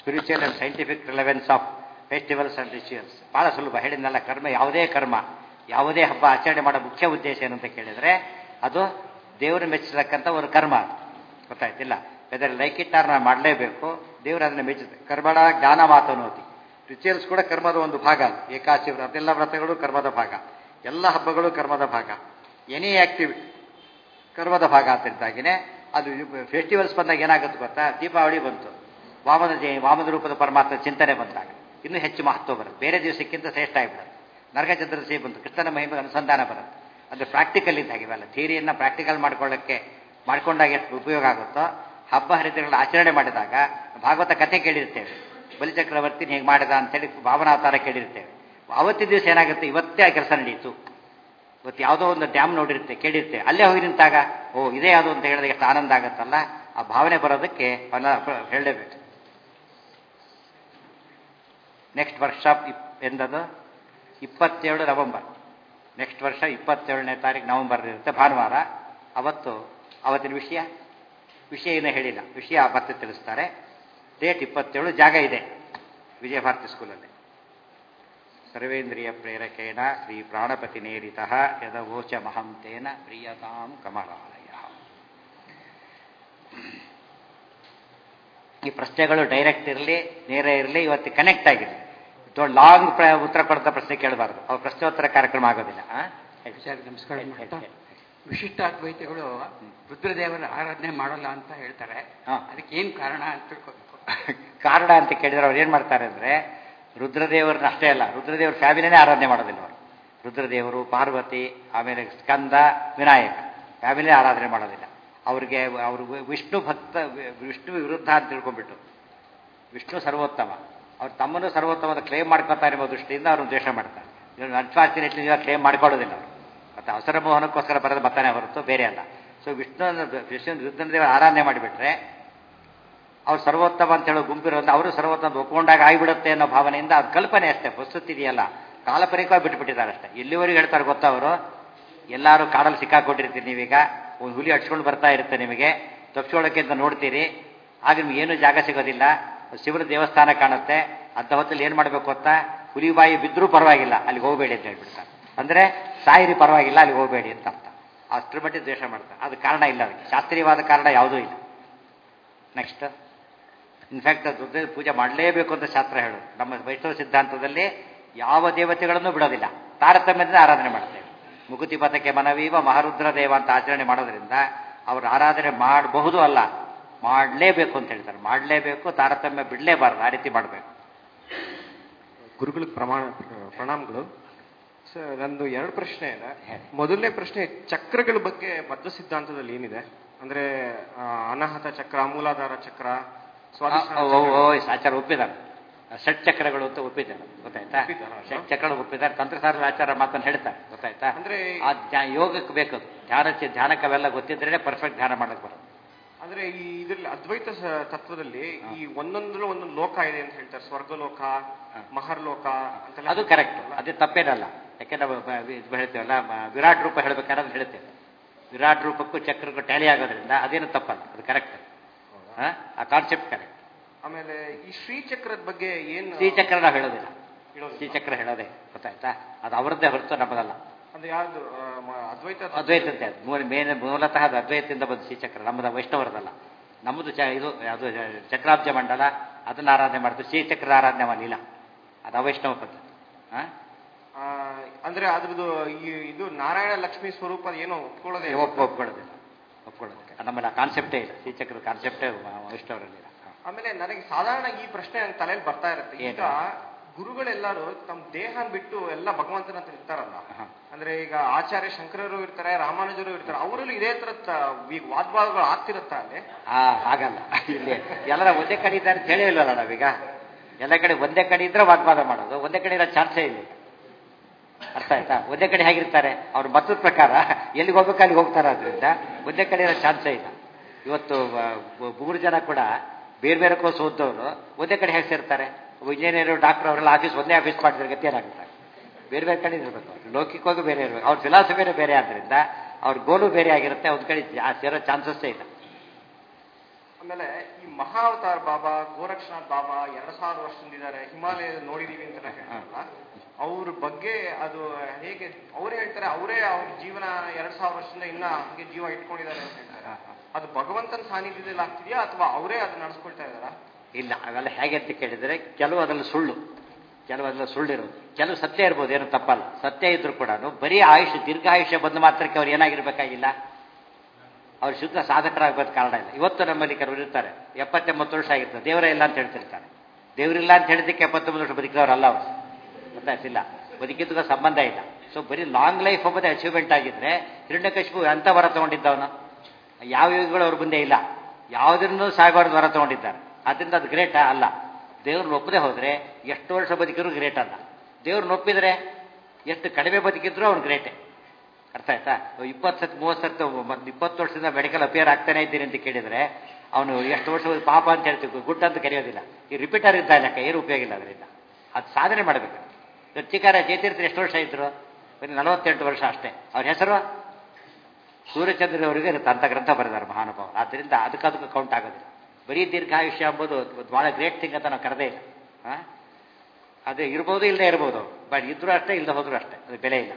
Spiritual and scientific relevance of festivals and rituals ಬಹಳ ಸುಲಭ ಹೇಳಿದ್ನಲ್ಲ ಕರ್ಮ ಯಾವುದೇ ಕರ್ಮ ಯಾವುದೇ ಹಬ್ಬ ಆಚರಣೆ ಮಾಡೋ ಮುಖ್ಯ ಉದ್ದೇಶ ಏನು ಅಂತ ಕೇಳಿದ್ರೆ ಅದು ದೇವರು ಮೆಚ್ಚತಕ್ಕಂಥ ಒಂದು ಕರ್ಮ ಅದು. ಗೊತ್ತಾಯ್ತಿಲ್ಲ ವೆದರ್ ಲೈಕ್ ಇಟ್ ಆರ್ ನಾವು ಮಾಡಲೇಬೇಕು ದೇವರು ಅದನ್ನ ಮೆಚ್ಚುತ್ತೆ ಕರ್ಮಡ ಜ್ಞಾನ ಮಾತನೋತಿ ರಿಚುವಲ್ಸ್ ಕೂಡ ಕರ್ಮದ ಒಂದು ಭಾಗ ಅದು. ಏಕಾಶಿ ವ್ರತ ಅದೆಲ್ಲ ವ್ರತಗಳು ಕರ್ಮದ ಭಾಗ ಎಲ್ಲ ಹಬ್ಬಗಳು ಕರ್ಮದ ಭಾಗ ಎನಿ ಆಕ್ಟಿವಿಟಿ ಕರ್ಮದ ಭಾಗ ಅಂತಿದ್ದಾಗಿನೇ ಅದು ಫೆಸ್ಟಿವಲ್ಸ್ ಬಂದಾಗ ಏನಾಗುತ್ತೆ ಗೊತ್ತಾ ದೀಪಾವಳಿ ಬಂತು ವಾಮನ ಜಯ ವಾಮನ ರೂಪದ ಪರಮಾತ್ಮ ಚಿಂತನೆ ಬಂದಾಗ ಇನ್ನೂ ಹೆಚ್ಚು ಮಹತ್ವ ಬರುತ್ತೆ ಬೇರೆ ದಿವಸಕ್ಕಿಂತ ಶ್ರೇಷ್ಠ ಆಗಿಬಿಡುತ್ತೆ ನರಕ ಚತುರ್ದಶಿ ಬಂತು ಕೃಷ್ಣನ ಮಹಿಮೆ ಅನುಸಂಧಾನ ಬರುತ್ತೆ ಅದು ಪ್ರಾಕ್ಟಿಕಲ್ ಇದ್ದಾಗ ಇವೆಲ್ಲ ಥಿಯರಿಯನ್ನು ಪ್ರಾಕ್ಟಿಕಲ್ ಮಾಡ್ಕೊಳ್ಳೋಕ್ಕೆ ಮಾಡ್ಕೊಂಡಾಗ ಎಷ್ಟು ಉಪಯೋಗ ಆಗುತ್ತೋ ಹಬ್ಬ ಹರಿದಿಗಳ ಆಚರಣೆ ಮಾಡಿದಾಗ ಭಾಗವತ ಕಥೆ ಕೇಳಿರ್ತೇವೆ ಬಲಿಚಕ್ರವರ್ತಿ ಹೇಗೆ ಮಾಡಿದ ಅಂತೇಳಿ ಭಾವನಾವತಾರ ಕೇಳಿರ್ತೇವೆ ಅವತ್ತಿನ ದಿವಸ ಏನಾಗುತ್ತೆ ಇವತ್ತೇ ಆ ಕೆಲಸ ನಡೀತು ಇವತ್ತು ಯಾವುದೋ ಒಂದು ಡ್ಯಾಮ್ ನೋಡಿರುತ್ತೆ ಕೇಳಿರುತ್ತೆ ಅಲ್ಲೇ ಹೋಗಿ ನಿಂತಾಗ ಓ ಇದೇ ಯಾವುದು ಅಂತ ಹೇಳಿದಾಗ ಎಷ್ಟು ಆನಂದ ಆಗುತ್ತಲ್ಲ ಆ ಭಾವನೆ ಬರೋದಕ್ಕೆ ಫಲ ಹೇಳಲೇಬೇಕು ನೆಕ್ಸ್ಟ್ ವರ್ಕ್ಶಾಪ್ ಇಪ್ ಎಂದದು ಇಪ್ಪತ್ತೇಳು ನವೆಂಬರ್ ನೆಕ್ಸ್ಟ್ ವರ್ಷ ಇಪ್ಪತ್ತೇಳನೇ ತಾರೀಕು ನವೆಂಬರ್ ಇರುತ್ತೆ ಭಾನುವಾರ ಅವತ್ತು ಅವತ್ತಿನ ವಿಷಯ ವಿಷಯ ಏನೂ ಹೇಳಿಲ್ಲ ವಿಷಯ ಮತ್ತೆ ತಿಳಿಸ್ತಾರೆ ಡೇಟ್ ಇಪ್ಪತ್ತೇಳು ಜಾಗ ಇದೆ ವಿಜಯ ಭಾರತಿ ಸ್ಕೂಲಲ್ಲಿ ಸರ್ವೇಂದ್ರಿಯ ಪ್ರೇರಕೇಣ ಶ್ರೀ ಪ್ರಾಣಪತಿ ನೇರಿತ ಯದವೋಚ ಮಹಂತೇನ ಪ್ರಿಯತಾಂ ಕಮಲಾಲಯ ಈ ಪ್ರಶ್ನೆಗಳು ಡೈರೆಕ್ಟ್ ಇರಲಿ ನೇರ ಇರಲಿ ಇವತ್ತು ಕನೆಕ್ಟ್ ಆಗಿದೆ ದೊಡ್ಡ ಲಾಂಗ್ ಉತ್ತರ ಕೊಡ್ತಾ ಪ್ರಶ್ನೆ ಕೇಳಬಾರ್ದು ಅವ್ರ ಪ್ರಶ್ನೋತ್ತರ ಕಾರ್ಯಕ್ರಮ ಆಗೋದಿಲ್ಲ ಆ? ಹೇಳಿ. ಸರ್ ನಮಸ್ಕಾರ ಹೇಳಿ, ಮಾಡ್ತಾ ಹೇಳಿ. ವಿಶಿಷ್ಟಾದ್ವೈತಿಗಳು ರುದ್ರದೇವರ ಆರಾಧನೆ ಮಾಡಲ್ಲ ಅಂತ ಹೇಳ್ತಾರೆ ಹಾ. ಅದಕ್ಕೆ ಏನ್ ಕಾರಣ ಅಂತ ತಿಳ್ಕೊಬೇಕು ಕಾರಣ ಅಂತ ಕೇಳಿದ್ರೆ ಅವ್ರು ಏನು ಮಾಡ್ತಾರೆ ಅಂದರೆ ರುದ್ರದೇವರನ್ನ ಅಷ್ಟೇ ಅಲ್ಲ ರುದ್ರದೇವರ ಫ್ಯಾಮಿಲಿನೇ ಆರಾಧನೆ ಮಾಡೋದಿಲ್ಲ ಅವರು ರುದ್ರದೇವರು ಪಾರ್ವತಿ ಆಮೇಲೆ ಸ್ಕಂದ ವಿನಾಯಕ ಫ್ಯಾಮಿಲಿ ಆರಾಧನೆ ಮಾಡೋದಿಲ್ಲ ಅವ್ರಿಗೆ ಅವರು ವಿಷ್ಣು ಭಕ್ತ ವಿಷ್ಣು ವಿರುದ್ಧ ಅಂತ ತಿಳ್ಕೊಂಡ್ಬಿಟ್ಟು ವಿಷ್ಣು ಸರ್ವೋತ್ತಮ ಅವ್ರು ತಮ್ಮನ್ನು ಸರ್ವೋತ್ತಮದ ಕ್ಲೇಮ್ ಮಾಡ್ಕೊತಾರೆ ಎಂಬ ದೃಷ್ಟಿಯಿಂದ ಅವ್ರನ್ನ ದ್ವೇಷ ಮಾಡ್ತಾರೆ ಅನ್ಫಾರ್ಚುನೇಟ್ಲಿ ನೀವು ಕ್ಲೇಮ್ ಮಾಡ್ಕೊಳ್ಳೋದಿಲ್ಲ ಅವರು ಮತ್ತು ಅವಸರ ಮೋಹನಕ್ಕೋಸ್ಕರ ಬರೋದು ಬರ್ತಾನೆ ಹೊರತು ಬೇರೆ ಅಲ್ಲ ಸೊ ವಿಷ್ಣು ವಿಷ್ಣು ರುದ್ರದೇವರ ಆರಾಧನೆ ಮಾಡಿಬಿಟ್ರೆ ಅವ್ರು ಸರ್ವೋತ್ತಮ ಅಂತ ಹೇಳೋ ಗುಂಪಿರೋದು ಅವರು ಸರ್ವೋತ್ತಮ ಒಪ್ಕೊಂಡಾಗ ಆಗಿಬಿಡುತ್ತೆ ಅನ್ನೋ ಭಾವನೆಯಿಂದ ಅದು ಕಲ್ಪನೆ ಅಷ್ಟೇ ವಸ್ತುತಿ ಇದೆಯಲ್ಲ ಕಾಲಪರಿಕವಾಗಿ ಬಿಟ್ಬಿಟ್ಟಿದ್ದಾರೆ ಅಷ್ಟೇ ಎಲ್ಲಿವರೆಗೂ ಹೇಳ್ತಾರೆ ಗೊತ್ತಾ ಅವರು ಎಲ್ಲರೂ ಕಾಡಲ್ಲಿ ಸಿಕ್ಕಾಕೊಂಡಿರ್ತೀರಿ ನೀವೀಗ ಒಂದು ಹುಲಿ ಹಚ್ಕೊಂಡು ಬರ್ತಾ ಇರುತ್ತೆ ನಿಮಗೆ ತಪ್ಪಿಸ್ಕೊಳ್ಳೋಕೆ ಅಂತ ನೋಡ್ತೀರಿ ಆಗ ನಿಮ್ಗೆ ಏನೂ ಜಾಗ ಸಿಗೋದಿಲ್ಲ ಶಿವನ ದೇವಸ್ಥಾನ ಕಾಣುತ್ತೆ ಅಂತ ಹೊತ್ತಲ್ಲಿ ಏನು ಮಾಡಬೇಕು ಗೊತ್ತಾ ಹುಲಿ ಬಾಯಿ ಬಿದ್ದರೂ ಪರವಾಗಿಲ್ಲ ಅಲ್ಲಿಗೆ ಹೋಗಬೇಡಿ ಅಂತ ಹೇಳ್ಬಿಡ್ತಾರೆ ಅಂದರೆ ಸಾಯಿರಿ ಪರವಾಗಿಲ್ಲ ಅಲ್ಲಿಗೆ ಹೋಗಬೇಡಿ ಅಂತ ಅರ್ಥ ಅಷ್ಟರ ಮಟ್ಟಿಗೆ ದ್ವೇಷ ಮಾಡ್ತಾರೆ ಅದು ಕಾರಣ ಇಲ್ಲ ಅದಕ್ಕೆ ಶಾಸ್ತ್ರೀಯವಾದ ಕಾರಣ ಯಾವುದೂ ಇಲ್ಲ ನೆಕ್ಸ್ಟ್ ಇನ್ಫ್ಯಾಕ್ಟ್ ದುರ್ಗ ಪೂಜೆ ಮಾಡಲೇಬೇಕು ಅಂತ ಶಾಸ್ತ್ರ ಹೇಳು ನಮ್ಮ ವೈಷ್ಣವ ಸಿದ್ಧಾಂತದಲ್ಲಿ ಯಾವ ದೇವತೆಗಳನ್ನು ಬಿಡೋದಿಲ್ಲ ತಾರತಮ್ಯದಿಂದ ಆರಾಧನೆ ಮಾಡ್ತೇವೆ ಮುಗುತಿ ಪಥಕ್ಕೆ ಮನವೀವ ಮಹಾರುದ್ರ ದೇವ ಅಂತ ಆಚರಣೆ ಮಾಡೋದ್ರಿಂದ ಅವರು ಆರಾಧನೆ ಮಾಡಬಹುದು ಅಲ್ಲ ಮಾಡಲೇಬೇಕು ಅಂತ ಹೇಳ್ತಾರೆ ಮಾಡಲೇಬೇಕು ತಾರತಮ್ಯ ಬಿಡಲೇಬಾರ್ದು ಆ ರೀತಿ ಮಾಡಬೇಕು ಗುರುಗಳಿಗೆ ಪ್ರಮಾಣ ಪ್ರಣಾಮಗಳು ಸರ್ ನಂದು ಎರಡು ಪ್ರಶ್ನೆ ಇದೆ ಹೇಳಿ. ಮೊದಲನೇ ಪ್ರಶ್ನೆ ಚಕ್ರಗಳ ಬಗ್ಗೆ ಬದ್ಧ ಸಿದ್ಧಾಂತದಲ್ಲಿ ಏನಿದೆ ಅಂದ್ರೆ ಆ, ಅನಾಹತ ಚಕ್ರ ಮೂಲಾಧಾರ ಚಕ್ರ ಸ್ವಾಧಿಷ್ಠಾನ ಓ ಚಕ್ರ. ಓ ಆಚಾರ ಒಪ್ಪಿದ್ದಾರೆ ಷಟ್ ಚಕ್ರಗಳು ಅಂತ ಒಪ್ಪಿದ್ದಾರೆ ಗೊತ್ತಾಯ್ತಾ ಒಪ್ಪಿದ್ದಾರಾ? ಷಟ್ ಚಕ್ರಗಳು ಒಪ್ಪಿದ್ದಾರೆ ತಂತ್ರಸಾರ ಆಚಾರ ಮಾತನ್ನು ಹೇಳ್ತಾರೆ ಗೊತ್ತಾಯ್ತಾ ಅಂದ್ರೆ ಆ ಧ್ಯ- ಯೋಗಕ್ಕೆ ಬೇಕು ಧ್ಯಾನ ಧ್ಯಾನಕ್ಕೆ ಅವೆಲ್ಲ ಗೊತ್ತಿದ್ರೆ ಪರ್ಫೆಕ್ಟ್ ಧ್ಯಾನ ಮಾಡಕ್ಕೆ ಬರೋದು ಅಂದ್ರೆ ಈ ಇದ್ರಲ್ಲಿ ಅದ್ವೈತ ಸ- ತತ್ವದಲ್ಲಿ ಈ ಒಂದೊಂದರಲ್ಲೂ ಒಂದೊಂದು ಲೋಕ ಇದೆ ಅಂತ ಹೇಳ್ತಾರೆ ಸ್ವರ್ಗಲೋಕ ಮಹರ್ಲೋಕ ಅಂತೆಲ್ಲ ಅದು ಕರೆಕ್ಟ್ ಅದು ತಪ್ಪೇನಲ್ಲ ಯಾಕೆಂದ್ರೆ ನಾವು ಬ- ಇದು ಹೇಳ್ತೇವಲ್ಲ ಮ- ವಿರಾಟ್ ರೂಪ ಹೇಳ್ಬೇಕಾದ್ರೆ ಅದು ಹೇಳ್ತೇವೆ ವಿರಾಟ್ ರೂಪಕ್ಕೂ ಚಕ್ರಕ್ಕೂ ಟ್ಯಾಲಿ ಆಗೋದ್ರಿಂದ ಅದೇನು ತಪ್ಪಲ್ಲ ಅದು ಕರೆಕ್ಟ್ ಆ ಕಾನ್ಸೆಪ್ಟ್ ಕರೆಕ್ಟ್ ಆಮೇಲೆ ಈ ಶ್ರೀಚಕ್ರದ ಬಗ್ಗೆ ಏನು ಶ್ರೀಚಕ್ರ ನಾವು ಹೇಳೋದಿಲ್ಲ ಹೇಳೋದಿಲ್ಲ. ಶ್ರೀಚಕ್ರ ಹೇಳೋದೇ ಗೊತ್ತಾಯ್ತಾ ಅದು ಅವ್ರದ್ದೇ ಹೊರತು ನಮ್ಮದಲ್ಲ ಅಂದ್ರೆ ಯಾವ್ದು ಆ, ಮ- ಅದ್ವೈತ ತತ್ವ- ಅದ್ವೈತಂತೆ ಅದು ಮೂಲ ಮೇನ್ ಮೂಲತಃ ಅದು ಅದ್ವೈತದಿಂದ ಬಂದು ಶ್ರೀಚಕ್ರ ನಮ್ಮದು ವೈಷ್ಣವರದಲ್ಲ ನಮ್ಮದು ಚ ಇದು ಅದು ಚಕ್ರಾಬ್ಜ ಮಂಡಲ ಅದನ್ನ ಆರಾಧನೆ ಮಾಡ್ತೀವಿ ಶ್ರೀಚಕ್ರ ಆರಾಧನೆ ಮಾಡಲಿಲ್ಲ ಅದು ಅವೈಷ್ಣವ ಪದ್ಧತಿ ಹಾಂ ಆ, ಅಂದ್ರೆ ಅದ್ರದ್ದು ಈ ಇದು ನಾರಾಯಣ ಲಕ್ಷ್ಮಿ ಸ್ವರೂಪ ಏನೋ ಒಪ್ಕೊಳ್ಳೋದೇ ಇಲ್ಲ. ಒಪ್ಪು ಒಪ್ಕೊಳ್ಳೋದಿಲ್ಲ ಒಪ್ಕೊಳ್ಳೋದಿಲ್ಲ ನಮ್ಮಲ್ಲಿ ಆ ಕಾನ್ಸೆಪ್ಟೇ ಇಲ್ಲ ಶ್ರೀಚಕ್ರದ ಕಾನ್ಸೆಪ್ಟೇ ವೈಷ್ಣವರಲ್ಲಿಲ್ಲ ಹಾಂ. ಆಮೇಲೆ ನನಗೆ ಸಾಧಾರಣ ಈ ಪ್ರಶ್ನೆ ನನ್ನ ತಲೆಯಲ್ಲಿ ಬರ್ತಾ ಇರುತ್ತೆ ಈಗ ಏನು? ಗುರುಗಳೆಲ್ಲರೂ ತಮ್ಮ ದೇಹನ ಬಿಟ್ಟು ಎಲ್ಲ ಭಗವಂತನ ಹತ್ರ ಇರ್ತಾರಲ್ಲ ಆಹಾ. ಅಂದ್ರೆ ಈಗ ಆಚಾರ್ಯ ಶಂಕರರು ಇರ್ತಾರೆ ರಾಮಾನುಜರು ಇರ್ತಾರೆ ಅವರಲ್ಲೂ ಇದೇ ತರ ಈಗ ವಾದ್ವಾದಗಳು ಆಗ್ತಿರುತ್ತಾ ಅಲ್ಲಿ ಆ ಹಾಗಲ್ಲ ಇಲ್ಲಿ ಎಲ್ಲರ ಒಂದೇ ಕಡೆ ಇದ್ದಾರೆ ಅಂತ ಹೇಳೇ ಇಲ್ಲಲ್ಲ ನಾವೀಗ ಎಲ್ಲ ಕಡೆ ಒಂದೇ ಕಡೆ ಇದ್ರೆ ವಾಗ್ವಾದ ಮಾಡೋದು ಒಂದೇ ಕಡೆ ಇರೋ ಚಾನ್ಸೇ ಇಲ್ಲ ಈಗ. ಅರ್ಥ ಆಯ್ತಾ ಒಂದೇ ಕಡೆ ಹೇಗಿರ್ತಾರೆ ಅವ್ರ ಮತದ ಪ್ರಕಾರ ಎಲ್ಲಿಗೆ ಹೋಗ್ಬೇಕು ಅಲ್ಲಿಗೆ ಹೋಗ್ತಾರೆ ಅದರಿಂದ ಒಂದೇ ಕಡೆ ಇರೋ ಚಾನ್ಸೇ ಇಲ್ಲ ಇವತ್ತು ಆ, ಬ- ಮೂರು ಜನ ಕೂಡ ಬೇರೆ ಬೇರೆ ಕೋರ್ಸ್ ಓದೋರು ಒಂದೇ ಕಡೆ ಹೇಗೆ ಸೇರ್ತಾರೆ ಇಂಜಿನಿಯರು ಡಾಕ್ಟರ್ ಅವರೆಲ್ಲ ಆಫೀಸ್ ಒಂದೇ ಆಫೀಸ್ ಮಾಡಿದ್ರೆ ಗತಿ ಏನಾಗುತ್ತೆ ಬೇರೆ ಬೇರೆ ಕಡೆ ಇರಬೇಕು ಅವ್ರು ಲೌಕಿಕವಾಗಿ ಬೇರೆ ಇರಬೇಕು ಅವ್ರ ಫಿಲಾಸಫಿನೇ ಬೇರೆ ಆದ್ದರಿಂದ ಅವ್ರ ಗೋಲು ಬೇರೆ ಆಗಿರುತ್ತೆ ಒಂದ್ ಕಡೆ ಜಾ- ಸೇರೋ ಚಾನ್ಸಸ್ಸೇ ಇಲ್ಲ ಆಮೇಲೆ ಈ ಮಹಾವತಾರ್ ಬಾಬಾ ಗೋರಕ್ಷನಾಥ್ ಬಾಬಾ ಎರಡ್ ಸಾವಿರ ವರ್ಷದಿಂದ ಇದ್ದಾರೆ ಹಿಮಾಲಯ ನೋಡಿದೀವಿ ಅಂತ ಹೇಳ್ತಾರಲ್ಲ ಅವ್ರ ಬಗ್ಗೆ ಅದು ಹೇಗೆ ಅವರೇ ಹೇಳ್ತಾರೆ ಅವರೇ ಅವ್ರ ಜೀವನ ಎರಡ್ ಸಾವಿರ ವರ್ಷದಿಂದ ಇನ್ನ ಹಂಗೆ ಜೀವ ಇಟ್ಕೊಂಡಿದ್ದಾರೆ ಅಂತ ಹೇಳ್ತಾರೆ ಅದು ಭಗವಂತನ ಸಾನ್ನಿಧ್ಯದಲ್ಲಿ ಆಗ್ತಿದ್ಯಾ ಅಥವಾ ಅವರೇ ಅದು ನಡೆಸ್ಕೊಳ್ತಾ ಇದಾರಾ ಇಲ್ಲ ಅವೆಲ್ಲ ಹೇಗೆ ಅಂತ ಕೇಳಿದರೆ ಕೆಲವು ಅದರಲ್ಲಿ ಸುಳ್ಳು ಕೆಲವು ಅದರಲ್ಲಿ ಸುಳ್ಳಿರೋದು ಕೆಲವು ಸತ್ಯ ಇರ್ಬೋದು ಏನು ತಪ್ಪಲ್ಲ ಸತ್ಯ ಇದ್ರು ಕೂಡ ಬರೀ ಆಯುಷ್ ದೀರ್ಘಾಯುಷ್ಯ ಬಂದ ಮಾತ್ರಕ್ಕೆ ಅವ್ರು ಏನಾಗಿರ್ಬೇಕಾಗಿಲ್ಲ ಅವ್ರು ಶುದ್ಧ ಸಾಧಕರಾಗಬೇಕು ಕಾರಣ ಇಲ್ಲ ಇವತ್ತು ನಮ್ಮಲ್ಲಿ ಕೆಲವರು ಇರ್ತಾರೆ ಎಪ್ಪತ್ತೆಂಬತ್ತು ವರ್ಷ ಆಗಿರ್ತದೆ ದೇವರೇ ಇಲ್ಲ ಅಂತ ಹೇಳ್ತಿರ್ತಾರೆ ದೇವರಿಲ್ಲ ಅಂತ ಹೇಳಿದ್ದಕ್ಕೆ ಎಪ್ಪತ್ತೊಂಬತ್ತು ವರ್ಷ ಬದುಕಿದವರಲ್ಲ ಅವರು ಗೊತ್ತಾಯ್ತಿಲ್ಲ ಬದುಕಿದ್ದಕ್ಕೆ ಸಂಬಂಧ ಇಲ್ಲ ಸೊ ಬರೀ ಲಾಂಗ್ ಲೈಫ್ ಒಬ್ಬದೇ ಅಚೀವ್ಮೆಂಟ್ ಆಗಿದ್ರೆ ಹಿರಣ್ಯಕಶಿಪು ಎಂತ ವರ ತಗೊಂಡಿದ್ದವನು ಯಾವ ಯೋಗಿಗಳು ಅವ್ರ ಮುಂದೆ ಇಲ್ಲ ಯಾವುದನ್ನು ಸಾಗಬಾರ್ದು ವರ ತಗೊಂಡಿದ್ದಾರೆ ಅದರಿಂದ ಅದು ಗ್ರೇಟಾ ಅಲ್ಲ ದೇವ್ರನ್ನ ಒಪ್ಪದೆ ಹೋದ್ರೆ ಎಷ್ಟು ವರ್ಷ ಬದುಕಿದ್ರು ಗ್ರೇಟ್ ಅಲ್ಲ ದೇವ್ರನ್ನ ಒಪ್ಪಿದ್ರೆ ಎಷ್ಟು ಕಡಿಮೆ ಬದುಕಿದ್ರು ಅವ್ನು ಗ್ರೇಟೆ ಅರ್ಥ ಆಯ್ತಾ ಇಪ್ಪತ್ತು ಸತ್ ಮೂವತ್ತು ಸತ್ ಮತ್ತೆ ಇಪ್ಪತ್ತು ವರ್ಷದಿಂದ ಮೆಡಿಕಲ್ ಅಪಿಯರ್ ಆಗ್ತಾನೆ ಇದ್ದೀನಿ ಅಂತ ಕೇಳಿದ್ರೆ ಅವನು ಎಷ್ಟು ವರ್ಷ ಪಾಪ ಅಂತ ಹೇಳ್ತೀವಿ ಗುಡ್ ಅಂತ ಕರೆಯೋದಿಲ್ಲ ಈ ರಿಪೀಟರ್ ಇದ್ದ ಲೆಕ್ಕ ಏನು ಉಪಯೋಗ ಇಲ್ಲ ಅದರಿಂದ ಅದು ಸಾಧನೆ ಮಾಡಬೇಕು ಚಿಕ್ಕಾರ ಜಯತೀರ್ಥರು ಎಷ್ಟು ವರ್ಷ ಇದ್ರು ಬರೀ ನಲವತ್ತೆಂಟು ವರ್ಷ ಅಷ್ಟೇ ಅವ್ರ ಹೆಸರು ಸೂರ್ಯಚಂದ್ರವರಿಗೆ ಇರುತ್ತೆ ಅಂತ ಗ್ರಂಥ ಬರೆದಾರೆ ಮಹಾನುಭಾವರು ಆದ್ದರಿಂದ ಅದಕ್ಕೆ ಅದಕ್ಕೆ ಕೌಂಟ್ ಆಗೋದಿಲ್ಲ ಬರೀ ದೀರ್ಘಾಯುಷ್ಯ ಎಂಬುದು ಬಹಳ ಗ್ರೇಟ್ ಥಿಂಗ್ ಅಂತ ನಾವು ಕರೆದೇ ಇಲ್ಲ ಆ? ಅದು ಇರ್ಬೋದು ಇಲ್ಲದೆ ಇರ್ಬೋದು ಬಟ್ ಇದ್ರೂ ಅಷ್ಟೇ ಇಲ್ಲದೆ ಹೋದ್ರು ಅಷ್ಟೇ ಅದು ಬೆಲೆ ಇಲ್ಲ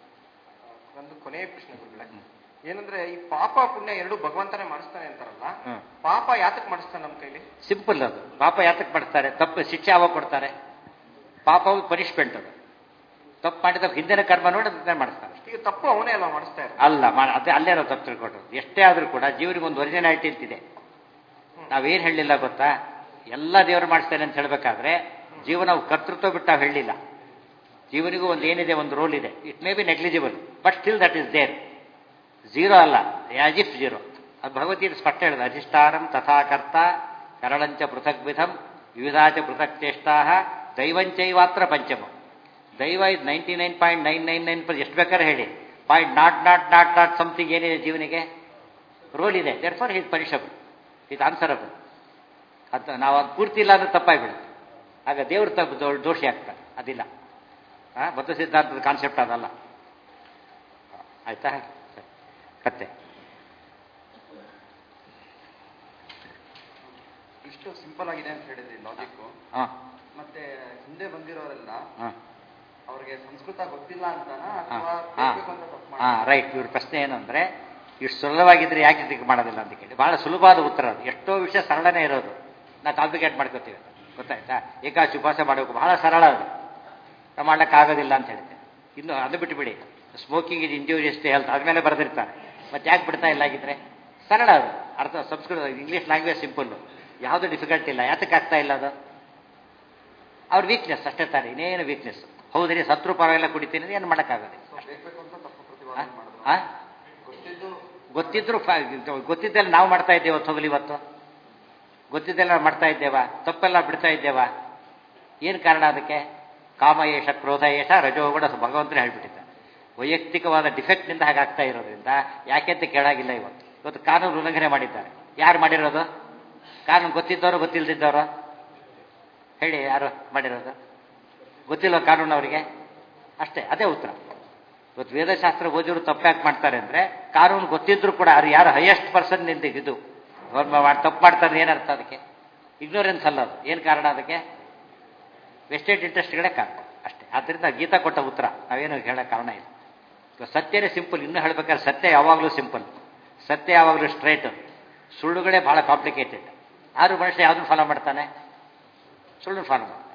ಒಂದು ಕೊನೆಯ ಪ್ರಶ್ನೆ ಗುರುಗಳೇ ಏನಂದ್ರೆ ಈ ಪಾಪ ಪುಣ್ಯ ಎರಡು ಭಗವಂತನೇ ಮಾಡಿಸ್ತಾನೆ ಅಂತಾರಲ್ಲ ಹ್ಮ್. ಪಾಪ ಯಾತಕ್ ಮಾಡಿಸ್ತಾನೆ ನಮ್ಮ ಕೈಲಿ ಸಿಂಪಲ್ ಅದು ಪಾಪ ಯಾತಕ್ಕೆ ಮಾಡ್ತಾರೆ ತಪ್ಪು ಶಿಕ್ಷೆ ಯಾವಾಗ ಕೊಡ್ತಾರೆ ಪಾಪ ಪನಿಷ್ಮೆಂಟ್ ಅದು ತಪ್ಪು ಮಾಡಿದ ಹಿಂದಿನ ಕರ್ಮ ನೋಡಿ ಅದನ್ನೇ ಮಾಡಿಸ್ತಾರೆ ಈಗ ತಪ್ಪು ಅವನೇ ಅಲ್ಲ ಮಾಡಿಸ್ತಾ ಇರೋದು ಅಲ್ಲ ಮಾ- ಅದೇ ಅಲ್ಲೇ ನಾವು ತಪ್ಪು ತಿಳ್ಕೊಟ್ರು ಎಷ್ಟೇ ಆದ್ರೂ ಕೂಡ ಜೀವನಿಗೆ ಒಂದು ಒರಿಜಿನಾಲಿಟಿ ಅಂತಿದೆ ನಾವೇನು ಹೇಳಲಿಲ್ಲ ಗೊತ್ತಾ ಎಲ್ಲ ದೇವರು ಮಾಡಿಸ್ತೇನೆ ಅಂತ ಹೇಳಬೇಕಾದ್ರೆ ಜೀವನ ಕರ್ತೃತ್ವ ಬಿಟ್ಟು ನಾವು ಹೇಳಲಿಲ್ಲ ಜೀವನಿಗೂ ಒಂದು ಏನಿದೆ ಒಂದು ರೋಲ್ ಇದೆ it may be negligible but still that is there zero ಅಲ್ಲ ಆಸ್ ಇಫ್ ಝೀರೋ ಅದು ಭಗವದ್ಗೀತೆ ಸ್ಪಷ್ಟ ಹೇಳಿದೆ ಅಧಿಷ್ಠಾನಂ ತಥಾಕರ್ತ ಕರಳಂಚ ಪೃಥಕ್ ವಿಧಂ ವಿವಿಧಾಚ ಪೃಥಕ್ ಚೇಷ್ಟಾ ದೈವಂಚೈವಾತ್ರ ಪಂಚಮ ದೈವ is ninety nine point nine nine nine ಎಷ್ಟು ಬೇಕಾದ್ರೆ ಹೇಳಿ point naught naught naught naught something ಏನಿದೆ ಜೀವನಿಗೆ ರೋಲ್ ಇದೆ ದೇರ್ ಫಾರ್ ಹಿಸ್ ಪನಿಷಬಲ್ ಇದು ಆನ್ಸರಬಲ್ ಅದು ನಾವು ಅದು ಪೂರ್ತಿ ಇಲ್ಲ ಅಂದ್ರೆ ತಪ್ಪಾಗ್ಬಿಡುತ್ತೆ ಆಗ ದೇವ್ರ ತಪ್ಪು ದೋ- ದೋಷಿ ಆಗ್ತಾರೆ ಅದಿಲ್ಲ ಆ, ಬದ್ಧ ಸಿದ್ಧಾಂತದ ಕಾನ್ಸೆಪ್ಟ್ ಅದಲ್ಲ ಆಯ್ತಾ ಸರಿ. ಕತ್ತೆ ಇಷ್ಟು ಸಿಂಪಲ್ ಆಗಿದೆ ಅಂತ ಹೇಳಿದ್ರಿ ಲಾಜಿಕ್ ಹಾಂ ಮತ್ತೆ ಹಿಂದೆ ಬಂದಿರೋರೆಲ್ಲ ಹಾಂ ಅವ್ರಿಗೆ ಸಂಸ್ಕೃತ ಗೊತ್ತಿಲ್ಲ ಅಂತನಾ ಹಾಂ ಅಥವಾ ಹಾಂ ಕೇಳ್ಬೇಕು ಅಂತ ತಪ್ಪು ಹಾಂ ಮಾಡ್ತಾರಾ? ರೈಟ್ ಇವ್ರ ಪ್ರಶ್ನೆ ಏನು ಅಂದರೆ ಇಷ್ಟು ಸುಲಭವಾಗಿದ್ರೆ ಯಾಕೆ ಇದಕ್ಕೆ ಮಾಡೋದಿಲ್ಲ ಅಂತ ಕೇಳಿ ಬಹಳ ಸುಲಭವಾದ ಉತ್ತರ ಅದು ಎಷ್ಟೋ ವಿಷಯ ಸರಳನೇ ಇರೋದು ನಾವು ಕಾಂಪ್ಲಿಕೇಟ್ ಮಾಡ್ಕೋತೀವಿ ಗೊತ್ತಾಯ್ತಾ ಏಕಾಶಿ ಉಪವಾಸ ಮಾಡಬೇಕು ಬಹಳ ಸರಳ ಅದು ನಾವು ಮಾಡೋಕ್ಕಾಗೋದಿಲ್ಲ ಅಂತ ಹೇಳ್ತೇವೆ ಇನ್ನು ಅದು ಬಿಟ್ಟುಬಿಡಿ smoking is injurious to health ಅದ್ಮೇಲೆ ಬರೆದಿರ್ತಾರೆ ಮತ್ತೆ ಯಾಕೆ ಬಿಡ್ತಾ ಇಲ್ಲ ಆಗಿದ್ರೆ ಸರಳ ಅದು ಅರ್ಥ ಸಂಸ್ಕೃತ ಇಂಗ್ಲೀಷ್ ಲ್ಯಾಂಗ್ವೇಜ್ ಸಿಂಪಲ್ಲು ಯಾವುದು ಡಿಫಿಕಲ್ಟ್ ಇಲ್ಲ ಯಾತಕ್ಕೆ ಆಗ್ತಾ ಇಲ್ಲ ಅದು ಅವ್ರ ವೀಕ್ನೆಸ್ ಅಷ್ಟೇ ತಾನೆ ಇನ್ನೇನು ವೀಕ್ನೆಸ್ ಹೌದ್ರಿ ಸತ್ರು ಪರವಾಗಿಲ್ಲ ಕುಡಿತೀನಿ ಏನು ಮಾಡೋಕ್ಕಾಗೋದಿಲ್ಲ So, ಬೇಕು ಅಂತ ತಪ್ಪು ಆ? ಪ್ರತಿಪಾದನೆ ಮಾಡಿದ್ರು ಆ? ಗೊತ್ತಿದ್ದು ಗೊತ್ತಿದ್ರು ಫ- ಗೊತ್ತಿದ್ದೆಲ್ಲ ನಾವು ಮಾಡ್ತಾ ಇದ್ದೇವೆ ಹೋಗಲಿ ಇವತ್ತು ಗೊತ್ತಿದ್ದೆಲ್ಲ ನಾವು ಮಾಡ್ತಾ ಇದ್ದೇವಾ ತಪ್ಪೆಲ್ಲ ಬಿಡ್ತಾ ಇದ್ದೇವಾ ಏನು ಕಾರಣ ಅದಕ್ಕೆ ಕಾಮ ಏಷ ಕ್ರೋಧ ಏಷ ರಜೋಗುಣ ಭಗವಂತನೇ ಹೇಳ್ಬಿಟ್ಟಿದ್ದ ವೈಯಕ್ತಿಕವಾದ ಡಿಫೆಕ್ಟ್ನಿಂದ ಹಾಗಾಗ್ತಾ ಇರೋದ್ರಿಂದ ಯಾಕೆ ಅಂತ ಕೇಳಾಗಿಲ್ಲ ಇವತ್ತು ಇವತ್ತು ಕಾನೂನು ಉಲ್ಲಂಘನೆ ಮಾಡಿದ್ದಾರೆ ಯಾರು ಮಾಡಿರೋದು ಕಾನೂನು ಗೊತ್ತಿದ್ದವರು ಗೊತ್ತಿಲ್ಲದಿದ್ದವರು ಹೇಳಿ ಯಾರು ಮಾಡಿರೋದು ಗೊತ್ತಿಲ್ಲ ಕಾನೂನು ಅವರಿಗೆ ಅಷ್ಟೇ ಅದೇ ಉತ್ತರ ಇವತ್ತು ವೇದಶಾಸ್ತ್ರ ಓದಿದ್ರು ತಪ್ಪ್ಯಾಕೆ ಮಾಡ್ತಾರೆ ಅಂದ್ರೆ ಕಾನೂನು ಗೊತ್ತಿದ್ರು ಕೂಡ ಅದು ಯಾರು ಹೈಯೆಸ್ಟ್ ಪರ್ಸನ್ ನಿಂದ ಇದು ಅವ್ರು ಮಾಡಿ ತಪ್ಪು ಮಾಡ್ತಾರೆ ಏನರ್ಥ ಅದಕ್ಕೆ ಇಗ್ನೋರೆನ್ಸ್ ಅಲ್ಲ ಅದು ಏನು ಕಾರಣ ಅದಕ್ಕೆ ವೆಸ್ಟೆಡ್ ಇಂಟ್ರೆಸ್ಟ್ಗಳೇ ಕಾರಣ ಅಷ್ಟೇ ಆದ್ದರಿಂದ ಗೀತಾ ಕೊಟ್ಟ ಉತ್ತರ ನಾವೇನು ಹೇಳೋ ಕಾರಣ ಇಲ್ಲ ಇವಾಗ ಸತ್ಯನೇ ಸಿಂಪಲ್ ಇನ್ನೂ ಹೇಳ್ಬೇಕಾದ್ರೆ ಸತ್ಯ ಯಾವಾಗಲೂ ಸಿಂಪಲ್ ಸತ್ಯ ಯಾವಾಗಲೂ ಸ್ಟ್ರೈಟ್ ಸುಳ್ಳುಗಳೇ ಬಹಳ ಕಾಂಪ್ಲಿಕೇಟೆಡ್ ಆದ್ರೂ ಮನುಷ್ಯ ಯಾವ್ದನ್ನು ಫಾಲೋ ಮಾಡ್ತಾನೆ ಸುಳ್ಳು ಫಾಲೋ ಮಾಡ್ತಾನೆ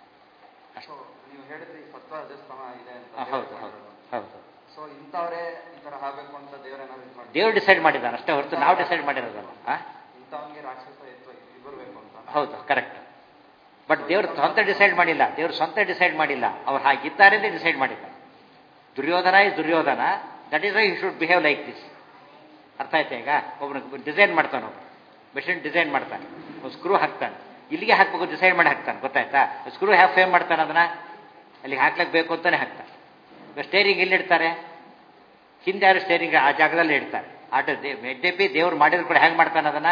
So, ನೀವು ಹೇಳಿದ್ರಿ ಸತ್ವ ರಜಸ್ತಮ ಇದೆ ಅಂತ ಆ, ಹೌದು ಹೌದು ಹೌದು ಸೊ ಇಂಥವ್ರೇ ಈ ತರ ಆಗ್ಬೇಕು ಅಂತ ದೇವರೇನಾದ್ರು ಇದು ಮಾಡಿ ದೇವ್ರು ಡಿಸೈಡ್ ಮಾಡಿದ್ದಾನೆ ಅಷ್ಟೇ ಹೊರತು ನಾವು ಡಿಸೈಡ್ ಮಾಡಿರೋದಲ್ಲ ಆ? ಇಂಥವನ್ಗೆ ರಾಕ್ಷಸ ಎತ್ತು ಇಬ್ಬರು ಬೇಕು ಅಂತ ಹೌದು ಕರೆಕ್ಟ್ ಬಟ್ ದೇವ್ರು ಸ್ವಂತ ಡಿಸೈಡ್ ಮಾಡಿಲ್ಲ ದೇವ್ರು ಸ್ವಂತ ಡಿಸೈಡ್ ಮಾಡಿಲ್ಲ ಅವ್ರು ಹಾಗಿದ್ದಾರೆ ಅಂತ ಡಿಸೈಡ್ ಮಾಡಿದ್ದಾರೆ Duryodhana is Duryodhana that is why you should behave like this ಅರ್ಥ ಆಯ್ತಾ ಈಗ ಒಬ್ಬನು ಡಿಸೈನ್ ಮಾಡ್ತಾನೆ ಒಬ್ಬ ಮೆಷಿನ್ ಡಿಸೈನ್ ಮಾಡ್ತಾನೆ ಒಂದು ಸ್ಕ್ರೂ ಹಾಕ್ತಾನೆ ಇಲ್ಲಿಗೆ ಹಾಕ್ಬೇಕು ಡಿಸೈಡ್ ಮಾಡಿ ಹಾಕ್ತಾನೆ ಗೊತ್ತಾಯ್ತಾ ಸ್ಕ್ರೂ ಹ್ಯಾವ್ ಫೇಮ್ ಮಾಡ್ತಾನೆ ಅದನ್ನ ಅಲ್ಲಿಗೆ ಹಾಕ್ಲಿಕ್ಕೆ ಬೇಕು ಅಂತಾನೆ ಹಾಕ್ತಾನೆ ಈಗ ಸ್ಟೇರಿಂಗ್ ಎಲ್ಲಿಡ್ತಾರೆ ಹಿಂದೆ ಯಾರು ಸ್ಟೇರಿಂಗ್ ಆ ಜಾಗದಲ್ಲಿ ಇಡ್ತಾರೆ ಆಟೋ ಯದ್ಯಪಿ ದೇವ್ರು ಮಾಡಿದ್ರು ಕೂಡ ಹೆಂಗೆ ಮಾಡ್ತಾನೆ ಅದನ್ನ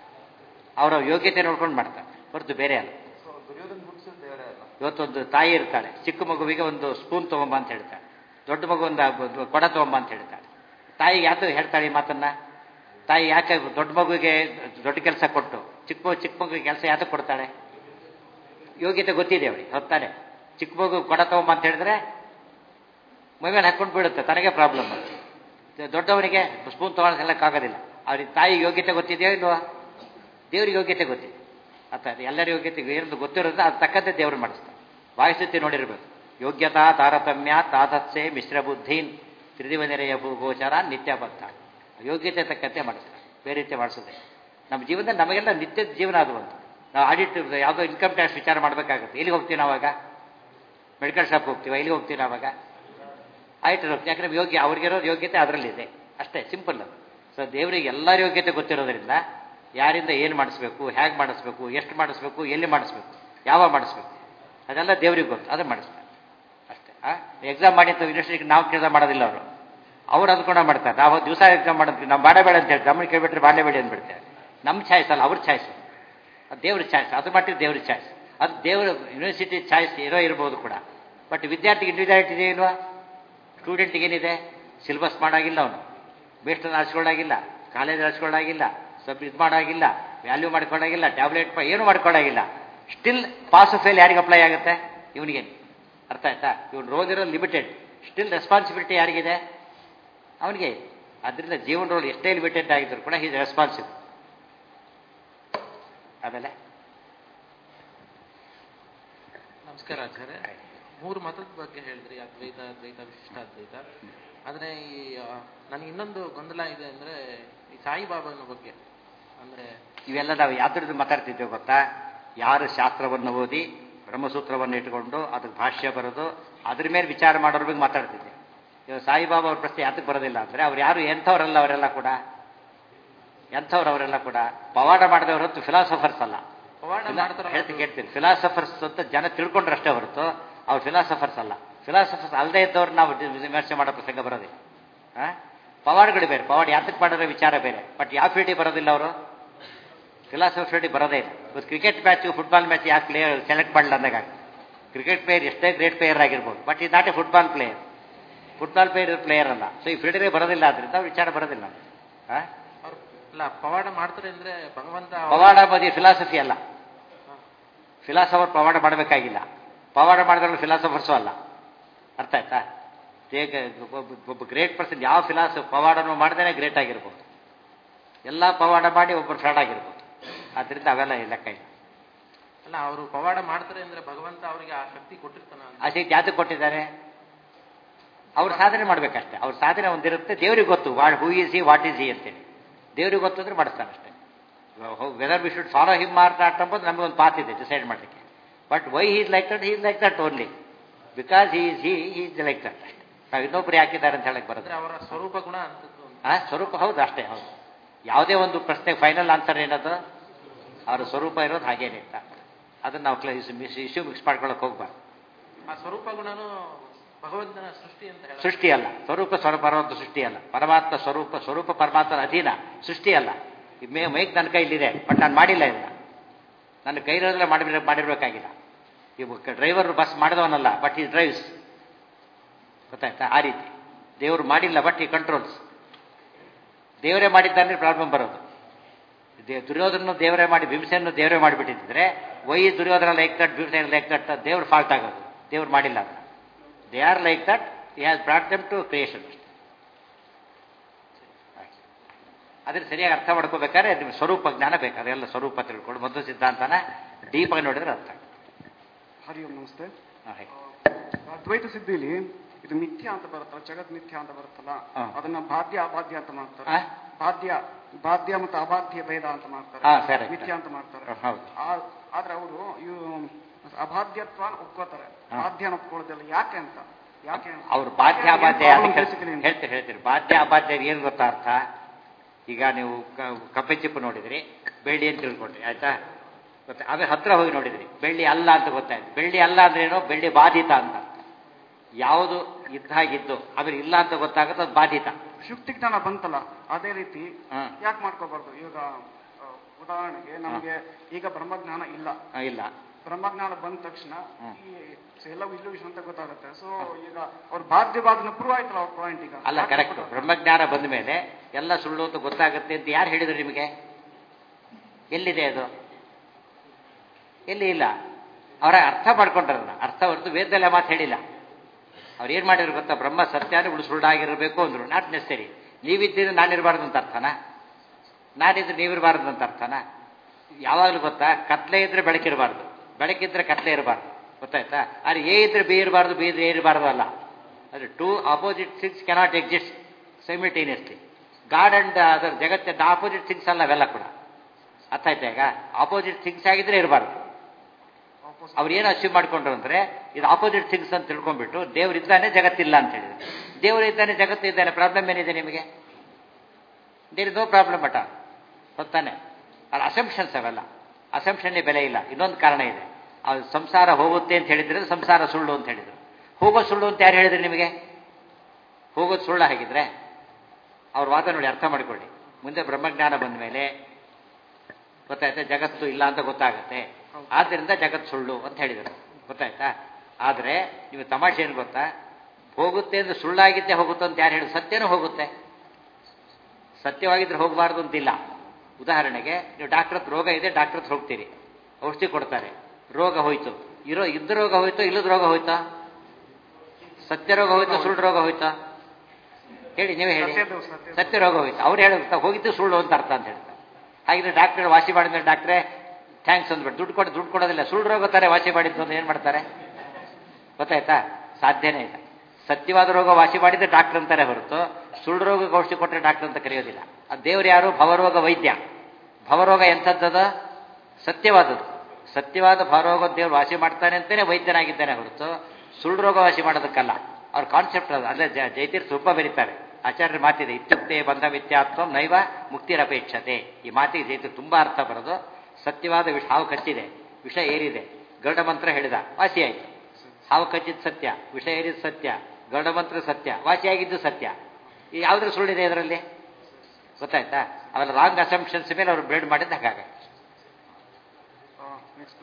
ಅವರ ಯೋಗ್ಯತೆ ನೋಡ್ಕೊಂಡು ಮಾಡ್ತಾನೆ ಹೊರತು ಬೇರೆ ಅಲ್ಲ ಸೊ ದುರ್ಯೋಧನ ಹುಟ್ಟಿಸಿದ ದೇವರೇ ಅಲ್ಲ ಇವತ್ತೊಂದು ತಾಯಿ ಇರ್ತಾಳೆ ಚಿಕ್ಕ ಮಗುವಿಗೆ ಒಂದು ಸ್ಪೂನ್ ತಗೊಂಬ ಅಂತ ಹೇಳ್ತಾಳೆ ದೊಡ್ಡ ಮಗು ಒಂದು ಒಂದು ಕೊಡ ತಗೊಂಬ ಅಂತ ಹೇಳ್ತಾಳೆ ತಾಯಿಗೆ ಯಾತು ಹೇಳ್ತಾಳೆ ಈ ಮಾತನ್ನ ತಾಯಿ ಯಾಕೆ ದೊಡ್ಡ ಮಗುವಿಗೆ ದೊಡ್ಡ ಕೆಲಸ ಕೊಟ್ಟು ಚಿಕ್ಕ ಮಗು ಚಿಕ್ಕ ಮಗುವಿಗೆ ಕೆಲಸ ಯಾಕೆ ಕೊಡ್ತಾಳೆ ಯೋಗ್ಯತೆ ಗೊತ್ತಿದೆ ಅವಳಿಗೆ ಹೊತ್ತಾನೆ ಚಿಕ್ಕ ಮಗು ಕೊಡ ತಗೊಂಬ ಅಂತ ಹೇಳಿದ್ರೆ ಮೈ ಮೇಲೆ ಹಾಕೊಂಡು ಬಿಡುತ್ತೆ ತನಗೆ ಪ್ರಾಬ್ಲಮ್ ದೊಡ್ಡವನಿಗೆ ಸ್ಪೂನ್ ತಗೊಳಕ್ಕಾಗೋದಿಲ್ಲ ಅವ್ರಿಗೆ ತಾಯಿ ಯೋಗ್ಯತೆ ಗೊತ್ತಿದೆಯೋ ಇಲ್ವಾ ದೇವ್ರಿಗೆ ಯೋಗ್ಯತೆ ಗೊತ್ತಿದೆ ಅರ್ಥ ಆಯ್ತಾ? ಎಲ್ಲರ ಯೋಗ್ಯತೆ ಏನದು ಗೊತ್ತಿರೋದು ಅದು ತಕ್ಕಂತೆ ದೇವ್ರು ಮಾಡಿಸ್ತಾರೆ ವಾಯುಸ್ಥಿತಿ ನೋಡಿರ್ಬೇಕು ಯೋಗ್ಯತಾ ತಾರತಮ್ಯ ತಾತತ್ಸೆ ಮಿಶ್ರ ಬುದ್ಧೀನ್ ತ್ರಿದಿವನೆರೆಯ ಗೋಚರ ನಿತ್ಯಬದ್ಧ ಯೋಗ್ಯತೆ ತಕ್ಕಂತೆ ಮಾಡಿಸ್ತಾರೆ ಬೇರೆ ರೀತಿ ಮಾಡಿಸೋದೆ ನಮ್ಮ ಜೀವನದಲ್ಲಿ ನಮಗೆಲ್ಲ ನಿತ್ಯದ ಜೀವನ ಅದು ಒಂದು ನಾವು ಆಡಿಟ್ ಯಾವುದೋ ಇನ್ಕಮ್ ಟ್ಯಾಕ್ಸ್ ವಿಚಾರ ಮಾಡಬೇಕಾಗುತ್ತೆ ಎಲ್ಲಿಗೆ ಹೋಗ್ತೀವಿ ನಾವಾಗ ಮೆಡಿಕಲ್ ಶಾಪ್ ಹೋಗ್ತೀವಿ ಎಲ್ಲಿಗೆ ಹೋಗ್ತೀವಿ ನಾವಾಗ ಆಯ್ತು ಹೋಗ್ತೀವಿ ಯಾಕಂದ್ರೆ ಯೋಗ್ಯ ಅವ್ರಿಗಿರೋದು ಯೋಗ್ಯತೆ ಅದರಲ್ಲಿದೆ ಅಷ್ಟೇ ಸಿಂಪಲ್ ಅದು ಸೊ ದೇವರಿಗೆ ಎಲ್ಲರ ಯೋಗ್ಯತೆ ಗೊತ್ತಿರೋದ್ರಿಂದ ಯಾರಿಂದ ಏನು ಮಾಡಿಸ್ಬೇಕು ಹೇಗೆ ಮಾಡಿಸ್ಬೇಕು ಎಷ್ಟು ಮಾಡಿಸ್ಬೇಕು ಎಲ್ಲಿ ಮಾಡಿಸ್ಬೇಕು ಯಾವಾಗ ಮಾಡಿಸ್ಬೇಕು ಅದೆಲ್ಲ ದೇವ್ರಿಗೆ ಗೊತ್ತು ಅದು ಮಾಡಿಸ್ತಾರೆ ಅಷ್ಟೇ ಎಕ್ಸಾಮ್ ಮಾಡಿ ಅಂತ ಯೂನಿವರ್ಸಿಟಿಗೆ ನಾವು ಕೆಲಸ ಮಾಡೋದಿಲ್ಲ ಅವರು ಅವ್ರು ಅದ್ಕೊಂಡ ಮಾಡ್ತಾರೆ ನಾವು ದಿವಸ ಎಕ್ಸಾಮ್ ಮಾಡಿದ್ವಿ ನಾವು ಮಾಡಬೇಡ ಅಂತ ಹೇಳಿ ನಮ್ಮನ್ನು ಕೇಳ್ಬಿಟ್ರೆ ಮಾಡಲೇಬೇಡಿ ಅಂದ್ಬಿಡ್ತಾರೆ ನಮ್ಮ ಚಾಯ್ಸ್ ಅಲ್ಲ ಅವ್ರ ಚಾಯ್ಸ್ ಅದು ದೇವ್ರ ಚಾಯ್ಸ್ ಅದು ಮಟ್ಟಿಗೆ ದೇವ್ರ ಚಾಯ್ಸ್ ಅದು ದೇವ್ರ ಯೂನಿವರ್ಸಿಟಿ ಚಾಯ್ಸ್ ಇರೋ ಇರ್ಬೋದು ಕೂಡ ಬಟ್ ವಿದ್ಯಾರ್ಥಿಗೆ ಇಂಡಿವಿಜುವಾಲಿಟಿ ಇದೆ ಇಲ್ವಾ ಸ್ಟೂಡೆಂಟ್ಗೆ ಏನಿದೆ ಸಿಲೆಬಸ್ ಮಾಡಾಗಿಲ್ಲ ಅವನು ಬೇಸ್ಟ್ ಆರಿಸ್ಕೊಳ್ಳಾಗಿಲ್ಲ ಕಾಲೇಜ್ ಆರಿಸ್ಕೊಳ್ಳಾಗಿಲ್ಲ ಸ್ವಲ್ಪ ಇದು ಮಾಡಾಗಿಲ್ಲ ವ್ಯಾಲ್ಯೂ ಮಾಡ್ಕೊಳ್ಳಾಗಿಲ್ಲ ಟ್ಯಾಬ್ಲೆಟ್ ಏನು ಮಾಡ್ಕೊಳ್ಳಾಗಿಲ್ಲ ಸ್ಟಿಲ್ ಪಾಸ್ ಫೇಲ್ ಯಾರಿಗೆ ಅಪ್ಲೈ ಆಗುತ್ತೆ ಇವನಿಗೆ ಅರ್ಥ ಆಯ್ತಾ ಇವನು ರೋಲ್ ಇರೋ ಲಿಮಿಟೆಡ್ ಸ್ಟಿಲ್ ರೆಸ್ಪಾನ್ಸಿಬಿಲಿಟಿ ಯಾರಿಗಿದೆ ಅವನಿಗೆ ಅದರಿಂದ ಜೀವನ ರೋಲ್ ಎಷ್ಟೇ ಲಿಮಿಟೆಡ್ ಆಗಿದ್ರು ಕೂಡ ಹೀಸ್ ರೆಸ್ಪಾನ್ಸಿಬಲ್ ಆಮೇಲೆ ನಮಸ್ಕಾರ ಆಚಾರ್ಯ ಮೂರು ಮತದ ಬಗ್ಗೆ ಹೇಳಿದ್ರಿ ಅದ್ವೈತ ಅದ್ವೈತ ವಿಶಿಷ್ಟ ಅದ್ವೈತ ಆದ್ರೆ ಈ ಆ, ನನಗೆ ಇನ್ನೊಂದು ಗೊಂದಲ ಇದೆ ಅಂದ್ರೆ ಈ ಸಾಯಿಬಾಬಾನ ಬಗ್ಗೆ ಅಂದ್ರೆ ಇವೆಲ್ಲ ನಾವು ಯಾವ್ದ್ರದ್ದು ಮಾತಾಡ್ತಿದ್ದೇವೆ ಗೊತ್ತಾ ಯಾರು ಶಾಸ್ತ್ರವನ್ನು ಓದಿ ಬ್ರಹ್ಮಸೂತ್ರವನ್ನು ಇಟ್ಕೊಂಡು ಅದಕ್ಕೆ ಭಾಷ್ಯ ಬರೋದು ಅದ್ರ ಮೇಲೆ ವಿಚಾರ ಮಾಡೋರ ಬಗ್ಗೆ ಮಾತಾಡ್ತಿದ್ದೆ ಇವಾಗ ಸಾಯಿಬಾಬಾ ಅವ್ರ ಪ್ರಶ್ನೆ ಯಾತಕ್ಕೆ ಬರೋದಿಲ್ಲ ಅಂದ್ರೆ ಅವ್ರು ಯಾರು ಎಂಥವ್ರಲ್ಲ ಅವರೆಲ್ಲ ಕೂಡ ಎಂಥವ್ರು ಅವರೆಲ್ಲ ಕೂಡ ಪವಾಡ ಮಾಡಿದವರು ಹೊರತು ಫಿಲಾಸಫರ್ಸ್ ಅಲ್ಲ ಪವಾಡ ಮಾಡ್ತಾರಲ್ಲ ಹೇಳ್ತಿ ಕೇಳ್ತೀನಿ ಫಿಲಾಸಫರ್ಸ್ ಅಂತ ಜನ ತಿಳ್ಕೊಂಡ್ರಷ್ಟೇ ಹೊರತು ಅವ್ರು ಫಿಲಾಸಫರ್ಸ್ ಅಲ್ಲ ಫಿಲಾಸಫರ್ಸ್ ಅಲ್ಲದೆ ಇದ್ದವ್ರು ನಾವು ಡಿ- ವಿಮರ್ಶೆ ಮಾಡೋ ಪ್ರಸಂಗ ಬರೋದಿಲ್ಲ ಆ? ಪವಾಡಗಳು ಬೇರೆ ಪವಾಡ ಯಾತಕ್ಕೆ ಮಾಡಿದ್ರೆ ವಿಚಾರ ಬೇರೆ ಬಟ್ ಯಾವ ಫೀಲ್ಡಿಗೆ ಬರೋದಿಲ್ಲ ಅವರು ಫಿಲಾಸಫರ್ ಫೀಲ್ಡಿಗೆ ಬರೋದೇ ಇಲ್ಲ ಇವತ್ತು ಕ್ರಿಕೆಟ್ ಮ್ಯಾಚು ಫುಟ್ಬಾಲ್ ಮ್ಯಾಚ್ ಯಾಕೆ ಪ್ಲೇಯರ್ ಸೆಲೆಕ್ಟ್ ಮಾಡಲ್ಲ ಅಂದಾಗ ಕ್ರಿಕೆಟ್ ಪ್ಲೇಯರ್ ಎಷ್ಟೇ ಗ್ರೇಟ್ ಪ್ಲೇಯರ್ ಆಗಿರ್ಬೋದು ಬಟ್ ಇದು not a football player football player player ಅಲ್ಲ ಸೊ ಈ ಫೀಲ್ಡಿಗೆ ಬರೋದಿಲ್ಲ ಆದ್ರಿಂದ ಅವ್ರು ವಿಚಾರ ಬರೋದಿಲ್ಲ ಆ? ಅವ್ರು ಅಲ್ಲ ಪವಾಡ ಮಾಡ್ತಾರೆ ಅಂದ್ರೆ ಭಗವಂತ ಅವ್ರ- ಪವಾಡ ಬದಿ ಫಿಲಾಸಫಿ ಅಲ್ಲ ಫಿಲಾಸಫರ್ ಪವಾಡ ಮಾಡಬೇಕಾಗಿಲ್ಲ ಪವಾಡ ಮಾಡಿದವರು ಫಿಲಾಸಫರ್ಸು ಅಲ್ಲ ಅರ್ಥ ಆಯ್ತಾ ಹೇಗ ಒಬ್ಬ- ಒಬ್ಬ ಗ್ರೇಟ್ ಪರ್ಸನ್ ಯಾವ ಫಿಲಾಸಫ್ ಪವಾಡನೂ ಮಾಡ್ದೇನೆ ಗ್ರೇಟ್ ಆಗಿರ್ಬೋದು ಎಲ್ಲ ಪವಾಡ ಮಾಡಿ ಒಬ್ಬರು ಫ್ರಾಡ್ ಆಗಿರ್ಬೋದು ಆದ್ರಿಂದ ಅವೆಲ್ಲ ಲೆಕ್ಕ ಇಲ್ಲ ಅಲ್ಲ ಅವರು ಪವಾಡ ಮಾಡ್ತಾರೆ ಅಂದ್ರೆ ಭಗವಂತ ಅವರಿಗೆ ಆ ಶಕ್ತಿ ಕೊಟ್ಟಿರ್ತಾನ ಅಂತ. ಆ ಶಕ್ತಿ ಯಾತಕ್ಕೆ ಕೊಟ್ಟಿದ್ದಾರೆ ಅವ್ರು ಸಾಧನೆ ಮಾಡ್ಬೇಕಷ್ಟೇ ಅವ್ರ ಸಾಧನೆ ಒಂದಿರುತ್ತೆ ದೇವ್ರಿಗೆ ಗೊತ್ತು what who is he what is he ಅಂತೇಳಿ ದೇವ್ರಿಗೆ ಗೊತ್ತು ಅಂದ್ರೆ ಮಾಡಿಸ್ತಾನೆ ಅಷ್ಟೇ whether we should follow him ಮಾರ್ಟ್ ನಾಟ್ ಅಂಬೋದು ನಮಗೆ ಒಂದು ಪಾತ್ ಇದೆ ಡಿಸೈಡ್ ಮಾಡಲಿಕ್ಕೆ but why is like that is like that only because he is he is like that ಅಷ್ಟೇ ನಾವು ಇನ್ನೊಬ್ರು ಯಾಕಿದ್ದಾರೆ ಅಂತ ಹೇಳಕ್ ಬರುತ್ತೆ ಅಂದ್ರೆ ಅವರ ಸ್ವರೂಪ ಗುಣ ಅಂತದ್ದು ಅಂತ. ಆ ಸ್ವರೂಪ ಹೌದು ಅಷ್ಟೇ ಹೌದು ಯಾವುದೇ ಒಂದು ಪ್ರಶ್ನೆ ಫೈನಲ್ ಆನ್ಸರ್ ಏನದು ಅವರ ಸ್ವರೂಪ ಇರೋದು ಹಾಗೇನೆ ಅಂತ ಅದನ್ನ ನಾವು ಇಶ್ಯೂ ಮಿಕ್ಸ್ ಮಾಡ್ಕೊಳಕ್ ಹೋಗ್ಬಾರ್ದು ಆ ಸ್ವರೂಪ ಗುಣನು ಭಗವಂತನ ಸೃಷ್ಟಿ ಅಂತ ಹೇಳ ಸೃಷ್ಟಿ ಅಲ್ಲ ಸ್ವರೂಪ ಸ್ವರೂಪ ಪರಮಾತ್ಮ ಸೃಷ್ಟಿ ಅಲ್ಲ ಪರಮಾತ್ಮ ಸ್ವರೂಪ ಸ್ವರೂಪ ಪರಮಾತ್ಮನ ಅಧೀನ ಸೃಷ್ಟಿ ಅಲ್ಲ ಈ ಮೇ ಮೈಕ್ ನನ್ನ ಕೈಲಿದೆ ಬಟ್ ನಾನು ಮಾಡಿಲ್ಲ ಇದನ್ನ ನನ್ನ ಕೈಲಿರೋದ್ರಲ್ಲೇ ಮಾಡಿರ ಮಾಡಿರ್ಬೇಕಾಗಿಲ್ಲ ಈ ಡ್ರೈವರ್ ಬಸ್ ಮಾಡಿದವನಲ್ಲ ಬಟ್ ಈ ಡ್ರೈವ್ಸ್ ಗೊತ್ತಾಯ್ತಾ ಆ ರೀತಿ ದೇವರು ಮಾಡಿಲ್ಲ ಬಟ್ ಈ ಕಂಟ್ರೋಲ್ಸ್ ದೇವರೇ ಮಾಡಿದ್ದಾನೆ ಪ್ರಾಬ್ಲಮ್ ಬರೋದು ದೇ- ದುರ್ಯೋಧನ ದೇವರೇ ಮಾಡಿ ಭೀಮಸೇನ ದೇವರೇ ಮಾಡಿಬಿಟ್ಟಿದ್ರೆ why Duryodhana like that Bhimasena like that ದೇವ್ರ ಫಾಲ್ಟ್ ಆಗೋದು ದೇವ್ರು ಮಾಡಿಲ್ಲ ಅದನ್ನ they are like that he has brought them to creation ಅದ್ರ ಸರಿಯಾಗಿ ಅರ್ಥ ಮಾಡ್ಕೋಬೇಕಾದ್ರೆ ನಿಮ್ಗೆ ಸ್ವರೂಪ ಜ್ಞಾನ ಬೇಕು ಅದೆಲ್ಲ ಸ್ವರೂಪ ತಿಳ್ಕೊಂಡು ಮೊದಲು ಸಿದ್ಧಾಂತನ ಡೀಪ್ ಆಗಿ ನೋಡಿದ್ರೆ ಅರ್ಥ ಆಗ್ತದೆ. ಹರಿ ಓಂ ನಮಸ್ತೆ ಹಾ, ಹೇಗೆ? ಅದ್ವೈತ ಸಿದ್ಧಿಲಿ ಇದು ಮಿಥ್ಯ ಅಂತ ಬರುತ್ತಲ್ಲ ಜಗತ್ ಮಿಥ್ಯ ಅಂತ ಬರುತ್ತಲ್ಲ ಹಾ. ಅದನ್ನ ಬಾಧ್ಯ ಅಬಾಧ್ಯ ಅಂತ ಮಾಡ್ತಾರೆ ಆ? ಬಾಧ್ಯ ಬಾಧ್ಯ ಮತ್ತು ಅಬಾಧ್ಯ ಭೇದ ಅಂತ ಮಾಡ್ತಾರೆ ಹಾ, correct. ಮಿಥ್ಯ ಅಂತ ಮಾಡ್ತಾರೆ ಹೌದು ಆ- ಆದ್ರೆ ಅವರು ಇವು ಅಬಾಧ್ಯತ್ವ ಒಪ್ಕೋತಾರೆ ಹಾ. ಬಾಧ್ಯನ ಒಪ್ಕೊಳ್ಳೋದಿಲ್ಲ ಯಾಕೆ ಅಂತ ಯಾಕೆ ಅಂತ? ಅವ್ರು ಬಾಧ್ಯ ಏನ್ ಅಬಾಧ್ಯ problem ಯಾಕೆ basically ಅಂತ? ಹೇಳ್ತೀರಿ ಹೇಳ್ತೀರಿ ಬಾಧ್ಯ ಅಬಾಧ್ಯ ಏನು ಗೊತ್ತಾ ಅರ್ಥ ಈಗ ನೀವು ಕ- ಕಪ್ಪೆ ಚಿಪ್ಪು ನೋಡಿದ್ರಿ ಬೆಳ್ಳಿ ಅಂತ ತಿಳ್ಕೊಂಡ್ರಿ ಆಯ್ತಾ ಗೊತ್ತಾ ಆಮೇಲೆ ಹತ್ರ ಹೋಗಿ ನೋಡಿದ್ರಿ ಬೆಳ್ಳಿ ಅಲ್ಲ ಅಂತ ಗೊತ್ತಾಯ್ತು ಬೆಳ್ಳಿ ಅಲ್ಲ ಅಂದ್ರೆ ಏನು ಬೆಳ್ಳಿ ಬಾಧಿತ ಅಂತ ಅರ್ಥ. ಯಾವುದು ಇದ್ದಾಗಿದ್ದು ಆಮೇಲೆ ಇಲ್ಲ ಅಂತ ಗೊತ್ತಾಗುತ್ತೆ ಅದು ಬಾಧಿತ ಶುಕ್ತಿ ಜ್ಞಾನ ಬಂತಲ್ಲ ಅದೇ ರೀತಿ ಹಾ. ಯಾಕೆ ಮಾಡ್ಕೋಬಾರ್ದು ಈಗ ಆ, ಉದಾಹರಣೆಗೆ ನಮಗೆ ಈಗ ಬ್ರಹ್ಮಜ್ಞಾನ ಇಲ್ಲ ಆ, ಇಲ್ಲ ಬ್ರಹ್ಮಜ್ಞಾನ ಬಂದ ತಕ್ಷಣ ಹ್ಮ್. ಈ ಎಲ್ಲವೂ ಇಲ್ಯೂಷನ್ ಅಂತ ಗೊತ್ತಾಗುತ್ತೆ ಸೊ ಈಗ ಅವ್ರ ಬಾಧ್ಯವಾದನ ಪ್ರೂವ್ ಆಯ್ತಲ್ಲ ಅವ್ರ ಪಾಯಿಂಟ್ ಈಗ ಅಲ್ಲ ಕರೆಕ್ಟ್ ಬ್ರಹ್ಮಜ್ಞಾನ ಬಂದ ಮೇಲೆ ಎಲ್ಲ ಸುಳ್ಳು ಅಂತ ಗೊತ್ತಾಗುತ್ತೆ ಅಂತ ಯಾರು ಹೇಳಿದ್ರು ನಿಮಗೆ ಎಲ್ಲಿದೆ ಅದು ಎಲ್ಲಿ ಇಲ್ಲ ಅವರ ಅರ್ಥ ಮಾಡ್ಕೊಂಡ್ರಲ್ಲ ಅರ್ಥ ಹೊರತು ವೇದದಲ್ಲೇ ಮಾತು ಹೇಳಿಲ್ಲ ಅವ್ರು ಏನು ಮಾಡಿದ್ರು ಗೊತ್ತಾ ಬ್ರಹ್ಮ ಸತ್ಯಾನು ಉಳು ಸುಳ್ಳಾಗಿರಬೇಕು ಅಂದ್ರು ನಾಟ್ ನೆಸರಿ ನೀವಿದ್ದಿದ್ರೆ ನಾನಿರಬಾರ್ದು ಅಂತ ಅರ್ಥನಾ ನಾನಿದ್ರೆ ನೀವಿರಬಾರ್ದು ಅಂತ ಅರ್ಥನಾ ಯಾವಾಗಲೂ ಗೊತ್ತಾ ಕತ್ಲೆ ಇದ್ರೆ ಬೆಳಕಿರಬಾರ್ದು ಬೆಳಕಿದ್ರೆ ಕತ್ಲೆ ಇರಬಾರ್ದು ಗೊತ್ತಾಯ್ತಾ ಆದರೆ ಎ ಇದ್ರೆ ಬಿ ಇರಬಾರ್ದು ಬಿ ಇದ್ರೆ ಎ ಇರಬಾರ್ದು ಅಲ್ಲ ಅದು two opposite things cannot exist simultaneously God and ಅದರ ಜಗತ್ತಿನ ಆಪೋಸಿಟ್ ಥಿಂಗ್ಸ್ ಅಲ್ಲ ಅವೆಲ್ಲ ಕೂಡ ಅರ್ಥ ಆಯ್ತಾ ಈಗ ಆಪೋಸಿಟ್ ಥಿಂಗ್ಸ್ ಆಗಿದ್ರೆ ಇರಬಾರ್ದು ಅವ್ರು ಏನು ಅಚೀವ್ ಮಾಡ್ಕೊಂಡ್ರು ಅಂದ್ರೆ ಇದು ಆಪೋಸಿಟ್ ಥಿಂಗ್ಸ್ ಅಂತ ತಿಳ್ಕೊಂಡ್ಬಿಟ್ಟು ದೇವರಿದ್ದಾನೆ ಜಗತ್ತಿಲ್ಲ ಅಂತ ಹೇಳಿದ್ರು ದೇವರಿದ್ದಾನೆ ಜಗತ್ತು ಇದ್ದಾನೆ ಪ್ರಾಬ್ಲಮ್ ಏನಿದೆ ನಿಮಗೆ ದೇರ್ ನೋ ಪ್ರಾಬ್ಲಮ್ ಬಟ ಗೊತ್ತಾನೆ ಅದು ಅಸಂಪ್ಷನ್ಸ್ ಅವೆಲ್ಲ ಅಸಂಪ್ಷನ್ನೇ ಬೆಲೆ ಇಲ್ಲ ಇನ್ನೊಂದು ಕಾರಣ ಇದೆ ಅದು ಸಂಸಾರ ಹೋಗುತ್ತೆ ಅಂತ ಹೇಳಿದ್ರೆ ಸಂಸಾರ ಸುಳ್ಳು ಅಂತ ಹೇಳಿದ್ರು ಹೋಗೋ ಸುಳ್ಳು ಅಂತ ಯಾರು ಹೇಳಿದ್ರು ನಿಮಗೆ ಹೋಗೋದು ಸುಳ್ಳು ಹಾಗಿದ್ರೆ ಅವ್ರ ವಾದ ನೋಡಿ ಅರ್ಥ ಮಾಡಿಕೊಳ್ಳಿ ಮುಂದೆ ಬ್ರಹ್ಮಜ್ಞಾನ ಬಂದ ಮೇಲೆ ಗೊತ್ತಾಯ್ತಾ ಜಗತ್ತು ಇಲ್ಲ ಅಂತ ಗೊತ್ತಾಗುತ್ತೆ ಆದ್ದರಿಂದ ಜಗತ್ತು ಸುಳ್ಳು ಅಂತ ಹೇಳಿದರು ಗೊತ್ತಾಯ್ತಾ ಆದರೆ ನೀವು ತಮಾಷೆ ಏನು ಗೊತ್ತಾ ಹೋಗುತ್ತೆ ಅಂದ್ರೆ ಸುಳ್ಳಾಗಿದ್ದೇ ಹೋಗುತ್ತೆ ಅಂತ ಯಾರು ಹೇಳಿ ಸತ್ಯನೂ ಹೋಗುತ್ತೆ ಸತ್ಯವಾಗಿದ್ರೆ ಹೋಗಬಾರ್ದು ಅಂತಿಲ್ಲ ಉದಾಹರಣೆಗೆ ನೀವು ಡಾಕ್ಟರ್ ಹತ್ರ ರೋಗ ಇದೆ ಡಾಕ್ಟರ್ ಹತ್ರ ಹೋಗ್ತೀರಿ ಔಷಧಿ ಕೊಡ್ತಾರೆ ರೋಗ ಹೋಯ್ತು ಇರೋ ಇದ್ದ ರೋಗ ಹೋಯ್ತು ಇಲ್ಲದ ರೋಗ ಹೋಯ್ತಾ ಸತ್ಯ ರೋಗ ಹೋಯ್ತಾ ಸುಳ್ಳು ರೋಗ ಹೋಯ್ತಾ ಹೇಳಿ ನೀವೇ ಹೇಳಿ ಸತ್ಯದ- ಸತ್ಯದ- ಸತ್ಯ ರೋಗ ಹೋಯ್ತು ಅವ್ರು ಹೇಳುತ್ತಾ ಹೋಗಿದ್ದು ಸುಳ್ಳು ಅಂತ ಅರ್ಥ ಅಂತ ಹೇಳ್ತಾರೆ ಹಾಗಿದ್ರೆ ಡಾಕ್ಟರ್ ವಾಸಿ ಮಾಡಿದ್ಮೇಲೆ ಡಾಕ್ಟ್ರೇ ಥ್ಯಾಂಕ್ಸ್ ಅಂದ್ಬಿಟ್ಟು ದುಡ್ಡು ಕೊಟ್ಟು ದುಡ್ಡು ಕೊಡೋದಿಲ್ಲ ಸುಳ್ಳು ರೋಗ ತಾರೆ ವಾಸಿ ಮಾಡಿದ್ದು ಅಂತ ಏನು ಮಾಡ್ತಾರೆ ಗೊತ್ತಾಯ್ತಾ ಸಾಧ್ಯನೇ ಇಲ್ಲ ಸತ್ಯವಾದ ರೋಗ ವಾಸಿ ಮಾಡಿದ್ರೆ ಡಾಕ್ಟರ್ ಅಂತಾರೆ ಹೊರತು ಸುಳ್ಳು ರೋಗಕ್ಕೆ ಔಷಧಿ ಕೊಟ್ಟರೆ ಡಾಕ್ಟರ್ ಅಂತ ಕರೆಯೋದಿಲ್ಲ ಆ ದೇವ್ರು ಯಾರು ಭವರೋಗ ವೈದ್ಯ ಭವರೋಗ ಎಂಥದ್ದದ ಸತ್ಯವಾದದ್ದು ಸತ್ಯವಾದ ಭವರೋಗ ದೇವ್ರು ವಾಸಿ ಮಾಡ್ತಾನೆ ಅಂತಾನೆ ವೈದ್ಯನಾಗಿದ್ದಾನೆ ಹೊರತು ಸುಳ್ಳು ರೋಗ ವಾಸಿ ಮಾಡೋದಕ್ಕಲ್ಲ ಅವ್ರ ಕಾನ್ಸೆಪ್ಟ್ ಅದು ಅಲ್ಲೇ ಜ- ಜಯತೀರ್ಥ ತುಂಬ ಬರೀತಾರೆ ಆಚಾರ್ಯರ ಮಾತಿದೆ ಇತ್ಯುಕ್ತೆ ಬಂಧ ಮಿಥ್ಯಾತ್ವ ನೈವ ಮುಕ್ತಿರಪೇಕ್ಷತೆ ಈ ಮಾತಿಗೆ ಜಯತೀರ್ಥ ತುಂಬಾ ಅರ್ಥ ಬರೋದು ಸತ್ಯವಾದ ವಿಷ ಹಾವು ಕಚ್ಚಿದೆ ವಿಷ ಏರಿದೆ ಗರುಡ ಮಂತ್ರ ಹೇಳಿದ ವಾಸಿ ಆಯ್ತು ಹಾವು ಕಚ್ಚಿದ ಸತ್ಯ ವಿಷ ಏರಿದ ಸತ್ಯ ಗರುಡ ಮಂತ್ರ ಸತ್ಯ ವಾಸಿಯಾಗಿದ್ದು ಸತ್ಯ ಈ ಯಾವ್ದ್ರ ಸುಳ್ಳಿದೆ ಇದರಲ್ಲಿ ಗೊತ್ತಾಯ್ತಾ ಅವೆಲ್ಲ ರಾಂಗ್ ಅಸಂಪ್ಷನ್ಸ್ ಮೇಲೆ ಅವರು ಬ್ಲೇಡ್ ಮಾಡಿದ್ದು ಹಾಗಾಗಿ ನೆಕ್ಸ್ಟ್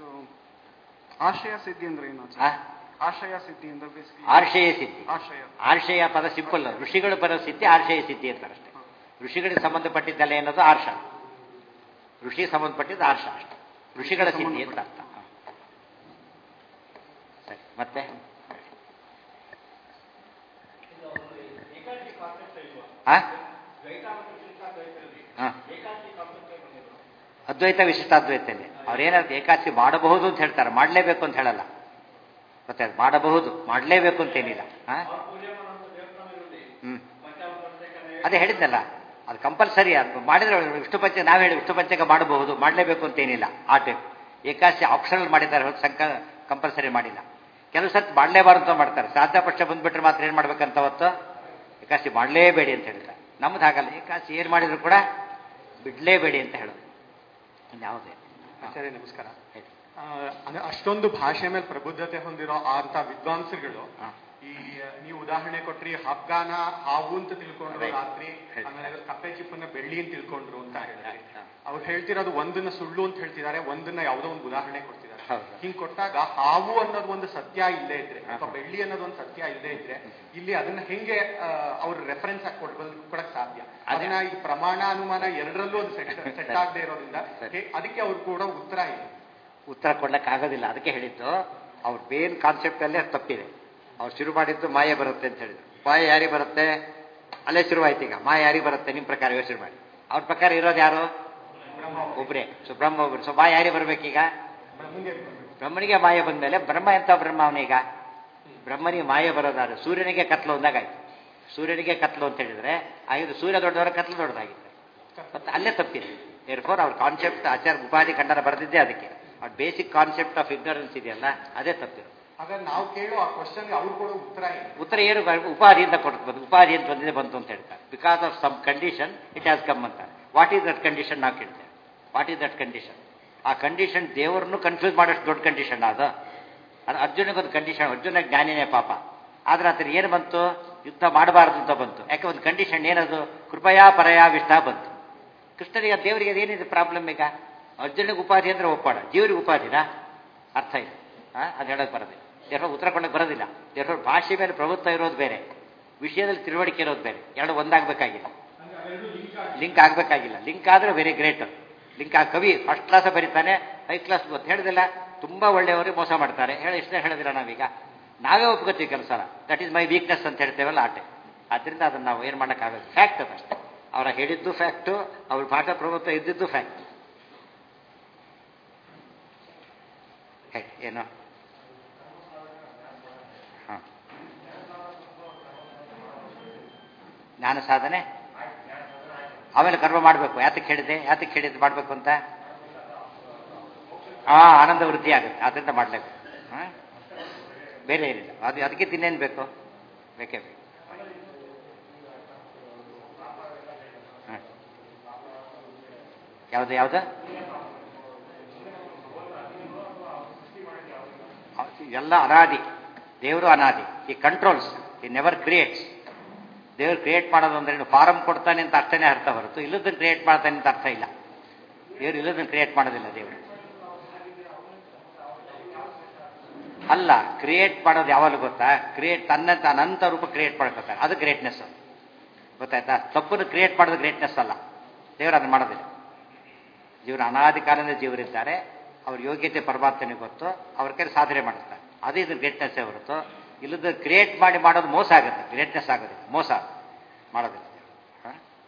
ಆಶಯ ಸಿದ್ಧಿ ಅಂದ್ರೆ ಏನು ಆ? ಆಶಯ ಸಿದ್ಧಿ ಅಂದ್ರೆ ಬೇಸಿಕಲಿ ಆರ್ಷೇಯ ಸಿದ್ಧಿ ಆಶಯ ಆರ್ಷೇಯ ಪದ ಸಿಂಪಲ್ ಋಷಿಗಳು ಬರೋ ಸಿದ್ಧಿ ಆರ್ಷೇಯ ಸಿದ್ಧಿ ಅಂತಾರೆ ಅಷ್ಟೇ ಋಷಿಗಳಿಗೆ ಸಂಬಂಧಪಟ್ಟಿದ್ದಲ್ಲ ಏನದು ಆರ್ಷ ಋಷಿ ಸಂಬಂಧಪಟ್ಟಿದ್ದು ಆರ್ಷ ಅಷ್ಟೇ ಋಷಿಗಳ ಸಿದ್ಧಿ ಅಂತ ಅರ್ಥ ಹ. ಸರಿ ಮತ್ತೆ ಆ? ಹ. ಅದ್ವೈತ ವಿಶಿಷ್ಟಾದ್ವೈತಲ್ಲಿ ಅವ್ರೇನಾದ್ರು ಏಕಾದಶಿ ಮಾಡಬಹುದು ಅಂತ ಹೇಳ್ತಾರೆ ಮಾಡಲೇಬೇಕು ಅಂತ ಹೇಳಲ್ಲ ಮತ್ತೆ ಅದು ಮಾಡಬಹುದು ಮಾಡಲೇಬೇಕು ಅಂತೇನಿಲ್ಲ ಆ? ಹ್ಮ್ ಅದೇ ಹೇಳಿದ್ನಲ್ಲ ಅದು ಕಂಪಲ್ಸರಿ ಅದು ಮಾಡಿದ್ರೆ ವಿಷ್ಣು ಪಂಚಕ ನಾವು ಹೇಳಿ ವಿಷ್ಣು ಪಂಚಕ ಮಾಡಬಹುದು ಮಾಡಲೇಬೇಕು ಅಂತೇನಿಲ್ಲ ಆ ಟೈಪ್ ಏಕಾದಶಿ ಆಪ್ಷನಲ್ ಮಾಡಿದ್ದಾರೆ ಹೊರತು ಸಂಕ ಕಂಪಲ್ಸರಿ ಮಾಡಿಲ್ಲ ಕೆಲವು ಸರ್ತಿ ಮಾಡಲೇಬಾರ್ದು ಅಂತ ಮಾಡ್ತಾರೆ ಸಾಧ್ಯ ಪಕ್ಷ ಬಂದ್ಬಿಟ್ರೆ ಮಾತ್ರ ಏನು ಮಾಡ್ಬೇಕಂತ ಅವತ್ತು ಏಕಾದಶಿ ಮಾಡಲೇಬೇಡಿ ಅಂತ ಹೇಳಿದ್ದಾರೆ ನಮ್ದು ಹಾಗಲ್ಲ ಏಕಾದಶಿ ಏನು ಮಾಡಿದ್ರು ಕೂಡ ಬಿಡಲೇಬೇಡಿ ಅಂತ ಹೇಳೋದು ಯಾವುದೇ ಆಚಾರ್ಯ ನಮಸ್ಕಾರ ಹೇಳಿ. ಆ, ಅಂದ್ರೆ ಅಷ್ಟೊಂದು ಭಾಷೆ ಮೇಲೆ ಪ್ರಬುದ್ಧತೆ ಹೊಂದಿರೋ ಅಂತ ವಿದ್ವಾಂಸರುಗಳು ಹಾ. ಈ ಆ, ನೀವು ಉದಾಹರಣೆ ಕೊಟ್ರಿ ಹಫ್ಗಾನ ಹಾವು ಅಂತ ತಿಳ್ಕೊಂಡ್ರು Right. ರಾತ್ರಿ Right. ಆಮೇಲೆ ಅದ್ರ ಕಪ್ಪೆ ಚಿಪ್ಪನ್ನ ಬೆಳ್ಳಿ ಅಂತ ತಿಳ್ಕೊಂಡ್ರು ಅಂತ ಹೇಳಿದ್ರಿ ಹಾ. ಅವ್ರು ಹೇಳ್ತಿರೋದು ಒಂದನ್ನ ಸುಳ್ಳು ಅಂತ ಹೇಳ್ತಿದ್ದಾರೆ ಒಂದನ್ನ ಯಾವುದೋ ಒಂದು ಉದಾಹರಣೆ ಕೊಡ್ತಿದ್ದಾರೆ ಹೌದು. ಹಿಂಗ್ ಕೊಟ್ಟಾಗ ಹಾವು ಅನ್ನೋದು ಒಂದು ಸತ್ಯ ಇಲ್ಲೇ ಇದ್ರೆ ಅಥವಾ ಬೆಳ್ಳಿ ಅನ್ನೋದು ಒಂದು ಸತ್ಯ ಇಲ್ಲೇ ಇದ್ರೆ ಇಲ್ಲಿ ಅದನ್ನ ಹೆಂಗೆ ಅವ್ರ ರೆಫರೆನ್ಸ್ ಆಗಿ ಕೊಡ್ ಕೊಡಕ್ ಸಾಧ್ಯ ಅದೇ. ಅದನ್ನ ಈ ಪ್ರಮಾಣ ಅನುಮಾನ ಎರಡರಲ್ಲೂ ಅದು ಸೆಟ್ ಸೆಟ್ ಸರಿ. ಆಗದೆ ಇರೋದ್ರಿಂದ ಸರಿ. ಹೇ- ಅದಕ್ಕೆ ಅವ್ರು ಕೂಡ ಉತ್ತರ ಇದೆ ಉತ್ತರ ಕೊಡ್ಲಿಕ್ಕೆ ಆಗೋದಿಲ್ಲ ಅದಕ್ಕೆ ಹೇಳಿದ್ದು ಅವ್ರ ಮೇನ್ ಕಾನ್ಸೆಪ್ಟ್ ಅಲ್ಲೇ ತಪ್ಪಿದೆ ಅವ್ರು ಶುರು ಮಾಡಿದ್ದು ಮಾಯೆ ಬರುತ್ತೆ ಅಂತ ಹೇಳಿದ್ರು ಮಾಯೆ ಯಾರಿಗೆ ಬರುತ್ತೆ ಅಲ್ಲೇ ಶುರುವಾಯ್ತು ಈಗ ಮಾಯೆ ಯಾರಿಗೆ ಬರುತ್ತೆ ನಿಮ್ಮ ಪ್ರಕಾರ ಯೋಚನೆ ಮಾಡಿ ಅವ್ರ ಪ್ರಕಾರ ಇರೋದು ಯಾರು ಒಬ್ರೇ ಸೊ ಬ್ರಹ್ಮ ಒಬ್ರು ಸೊ ಮಾಯ ಯಾರಿಗೆ ಬರ್ಬೇಕೀಗ ಬ್ರಹ್ಮನಿಗೆ ಮಾಯ ಬಂದ್ಮೇಲೆ ಬ್ರಹ್ಮ ಎಂತ ಬ್ರಹ್ಮ ಅವನೀಗ ಬ್ರಹ್ಮನಿಗೆ ಮಾಯ ಬರೋದಾದ್ರೆ ಸೂರ್ಯನಿಗೆ ಕತ್ಲು ಅಂದಾಗಾಯ್ತು ಸೂರ್ಯನಿಗೆ ಕತ್ಲು ಅಂತ ಹೇಳಿದ್ರೆ ಆಗಿದ್ದು ಸೂರ್ಯ ದೊಡ್ಡವರ ಕತ್ಲು ದೊಡ್ಡದಾಗಿತ್ತು ಮತ್ತೆ ಅಲ್ಲೇ ತಪ್ಪಿದೆ ಏರ್ಫೋರ್ ಅವ್ರ ಕಾನ್ಸೆಪ್ಟ್ ಆಚಾರ ಉಪಾಧಿ ಖಂಡನ ಬರೆದಿದ್ದೆ ಅದಕ್ಕೆ ಅವ್ರ ಬೇಸಿಕ್ ಕಾನ್ಸೆಪ್ಟ್ ಆಫ್ ಇಗ್ನರೆನ್ಸ್ ಇದೆಯಲ್ಲ ಅದೇ ತಪ್ಪಿರು ಹಾಗಾದ್ರೆ ನಾವು ಕೇಳೋ ಆ ಕ್ವಶನ್ಗೆ ಅವ್ರು ಕೊಡೋ ಉತ್ತರ ಏನು ಉತ್ತರ ಏನು ಬ- ಉಪಾಧಿಯಿಂದ ಕೊಟ್ಟು ಬಂದು ಉಪಾಧಿ ಅಂತ ಬಂದಿದೆ ಬಂತು ಅಂತ ಹೇಳ್ತಾರೆ because of some condition it has come ಅಂತಾರೆ ವಾಟ್ ಈಸ್ ದಟ್ ಕಂಡೀಷನ್ ನಾವು ಕೇಳ್ತೇವೆ ವಾಟ್ ಈಸ್ ದಟ್ ಕಂಡೀಷನ್ ಆ ಕಂಡೀಷನ್ ದೇವರನ್ನು ಕನ್ಫ್ಯೂಸ್ ಮಾಡೋಷ್ಟು ದೊಡ್ಡ ಕಂಡೀಷನ್ ಅದು ಅದು ಅರ್ಜುನಿಗೊಂದು ಕಂಡೀಷನ್ ಅರ್ಜುನ ಜ್ಞಾನಿನೇ ಪಾಪ ಆದ್ರೆ ಆತನ ಏನು ಬಂತು ಯುದ್ಧ ಮಾಡಬಾರದು ಅಂತ ಬಂತು ಯಾಕೆ ಒಂದು ಕಂಡೀಷನ್ ಏನದು ಕೃಪಯಾ ಪರಯಾ ವಿಷ್ಟ ಬಂತು ಕೃಷ್ಣನಿಗೆ ದೇವರಿಗೆ ಏನಿದೆ ಪ್ರಾಬ್ಲಮ್ ಈಗ ಅರ್ಜುನಿಗೆ ಉಪಾಧಿ ಅಂದ್ರೆ ಒಪ್ಪಾಡ ಜೀವರಿಗೆ ಉಪಾಧಿನಾ ಅರ್ಥ ಇಲ್ಲ ಅದು ಹೇಳೋಕೆ ಬರೋದಿಲ್ಲ ದೇವ್ರ ಉತ್ತರ ಕೊಡೋಕೆ ಬರೋದಿಲ್ಲ ದೇವ್ರ ಭಾಷೆ ಮೇಲೆ ಪ್ರಭುತ್ವ ಇರೋದು ಬೇರೆ ವಿಷಯದಲ್ಲಿ ತಿಳುವಳಿಕೆ ಇರೋದು ಬೇರೆ ಎರಡು ಒಂದಾಗಬೇಕಾಗಿಲ್ಲ ಲಿಂಕ್ ಆಗಬೇಕಾಗಿಲ್ಲ ಲಿಂಕ್ ಆದರೆ ವೆರಿ ಗ್ರೇಟ್ ಲಿಂಕ್ ಆ ಕವಿ ಫಸ್ಟ್ ಕ್ಲಾಸ್ ಬರೀತಾನೆ ಹೈ ಕ್ಲಾಸ್ ಗೊತ್ತು ಹೇಳಿದಿಲ್ಲ ತುಂಬ ಒಳ್ಳೆಯವರು ಮೋಸ ಮಾಡ್ತಾರೆ ಹೇಳಿ ಇಷ್ಟೇ ಹೇಳಿದಿಲ್ಲ ನಾವೀಗ ನಾವೇ ಒಪ್ಕೋತೀವಿ ಕೆಲಸ ದಟ್ ಈಸ್ ಮೈ ವೀಕ್ನೆಸ್ ಅಂತ ಹೇಳ್ತೇವಲ್ಲ ಆಟೆ ಆದ್ದರಿಂದ ಅದನ್ನು ನಾವು ಏನು ಮಾಡೋಕ್ಕಾಗಲ್ಲ ಫ್ಯಾಕ್ಟ್ ಅದಷ್ಟೇ ಅವರ ಹೇಳಿದ್ದು ಫ್ಯಾಕ್ಟು ಅವ್ರ ಪಾಠ ಪ್ರಭುತ್ವ ಇದ್ದಿದ್ದು ಫ್ಯಾಕ್ಟ್ ಹೇಳಿ ಏನು ಹಾಂ ಜ್ಞಾನ ಸಾಧನೆ ಆಮೇಲೆ ಕರ್ಮ ಮಾಡಬೇಕು ಯಾತಕ್ಕೆ ಹೇಳಿದೆ ಯಾತಕ್ಕೆ ಹೇಳಿದ್ದು ಮಾಡಬೇಕು ಅಂತ ಹಾ ಆನಂದ ವೃದ್ಧಿ ಆಗುತ್ತೆ ಅದರಿಂದ ಮಾಡಲೇಬೇಕು ಹಾಂ ಬೇರೆ ಏನಿಲ್ಲ ಅದು ಅದಕ್ಕೆ ತಿನ್ನೇನು ಬೇಕು ಬೇಕೇ ಬೇಕು ಹಾಂ ಯಾವುದು ಯಾವುದು ಎಲ್ಲ ಅನಾದಿ ದೇವರು ಅನಾದಿ ಈ ಕಂಟ್ರೋಲ್ಸ್ ಈ ನೆವರ್ ಕ್ರಿಯೇಟ್ಸ್ ದೇವರು ಕ್ರಿಯೇಟ್ ಮಾಡೋದು ಅಂದ್ರೆ ಫಾರಂ ಕೊಡ್ತಾನೆ ಅಂತ ಅರ್ಥನೇ ಅರ್ಥ ಹೊರತು ಇಲ್ಲದನ್ನು ಕ್ರಿಯೇಟ್ ಮಾಡ್ತಾನೆ ಅಂತ ಅರ್ಥ ಇಲ್ಲ ದೇವರು ಇಲ್ಲದನ್ನು ಕ್ರಿಯೇಟ್ ಮಾಡೋದಿಲ್ಲ ದೇವರು ಅಲ್ಲ ಕ್ರಿಯೇಟ್ ಮಾಡೋದು ಯಾವಾಗ ಗೊತ್ತಾ ಕ್ರಿಯೇಟ್ ತನ್ನಂತ ಅನಂತ ರೂಪ ಕ್ರಿಯೇಟ್ ಮಾಡ್ಕೊತಾರೆ ಅದು ಗ್ರೇಟ್ನೆಸ್ ಗೊತ್ತಾಯ್ತಾ ತಪ್ಪನ್ನು ಕ್ರಿಯೇಟ್ ಮಾಡೋದು ಗ್ರೇಟ್ನೆಸ್ ಅಲ್ಲ ದೇವರು ಅದನ್ನು ಮಾಡೋದಿಲ್ಲ ಜೀವನ ಅನಾದಿ ಕಾಲದಿಂದ ಜೀವರಿದ್ದಾರೆ ಅವ್ರ ಯೋಗ್ಯತೆ ಪರಮಾತ್ಮನಿಗೆ ಗೊತ್ತು ಅವ್ರ ಕೈ ಸಾಧನೆ ಮಾಡಿಸ್ತಾರೆ ಅದೇ ಇದು ಗ್ರೇಟ್ನೆಸ್ ಹೊರತು ಇಲ್ಲದ ಕ್ರಿಯೇಟ್ ಮಾಡಿ ಮಾಡೋದು ಮೋಸ ಆಗುತ್ತೆ ಗ್ರೇಟ್ನೆಸ್ ಆಗೋದಿಲ್ಲ ಮೋಸ ಮಾಡೋದಿಲ್ಲ ಹ?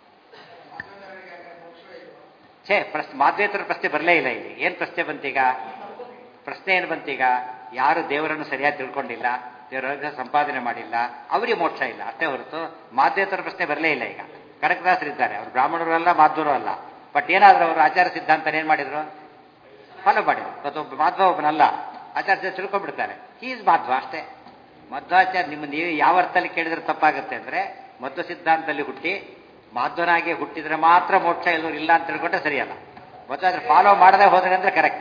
ಛೇ ಪ್ರಶ್ನೆ ಮಾಧ್ವೇತರ ಪ್ರಶ್ನೆ ಬರಲೇ ಇಲ್ಲ ಇಲ್ಲಿ ಏನು ಪ್ರಶ್ನೆ ಬಂತೀಗ ಪ್ರಶ್ನೆ ಏನು ಬಂತೀಗ ಯಾರು ದೇವರನ್ನು ಸರಿಯಾಗಿ ತಿಳ್ಕೊಂಡಿಲ್ಲ ದೇವರ ಸಂಪಾದನೆ ಮಾಡಿಲ್ಲ ಅವರಿಗೆ ಮೋಕ್ಷ ಇಲ್ಲ ಅಷ್ಟೇ ಹೊರತು ಮಾಧ್ವೇತರ ಪ್ರಶ್ನೆ ಬರಲೇ ಇಲ್ಲ ಈಗ ಕನಕದಾಸರಿದ್ದಾರೆ ಅವರು ಬ್ರಾಹ್ಮಣರು ಅಲ್ಲ ಮಾಧ್ವರು ಅಲ್ಲ ಬಟ್ ಏನಾದರೂ ಅವರು ಆಚಾರ ಸಿದ್ಧಾಂತ ಏನು ಮಾಡಿದ್ರು ಫಾಲೋ ಮಾಡಿದ್ರು ಮತ್ತೊಬ್ಬ ಮಾಧ್ವ ಒಬ್ಬನಲ್ಲ ಆಚಾರ್ಯ ತಿಳ್ಕೊಂಡ್ಬಿಡ್ತಾರೆ ಈಸ್ ಮಾಧ್ವ ಅಷ್ಟೇ ಮಧ್ವಾಚಾರ್ಯ ನಿಮ್ಮ ನೀವು ಯಾವ ಅರ್ಥದಲ್ಲಿ ಕೇಳಿದ್ರೆ ತಪ್ಪಾಗುತ್ತೆ ಅಂದ್ರೆ ಮಧ್ವ ಸಿದ್ಧಾಂತದಲ್ಲಿ ಹುಟ್ಟಿ ಮಾಧ್ವನಾಗಿ ಹುಟ್ಟಿದ್ರೆ ಮಾತ್ರ ಮೋಕ್ಷ ಎಲ್ಲರೂ ಇಲ್ಲ ಅಂತ ತಿಳ್ಕೊಂಡ್ರೆ ಸರಿಯಲ್ಲ ಮಧ್ವಾಚಾರ್ಯ ಫಾಲೋ ಮಾಡದೆ ಹೋದ್ರೆ ಅಂದ್ರೆ ಕರೆಕ್ಟ್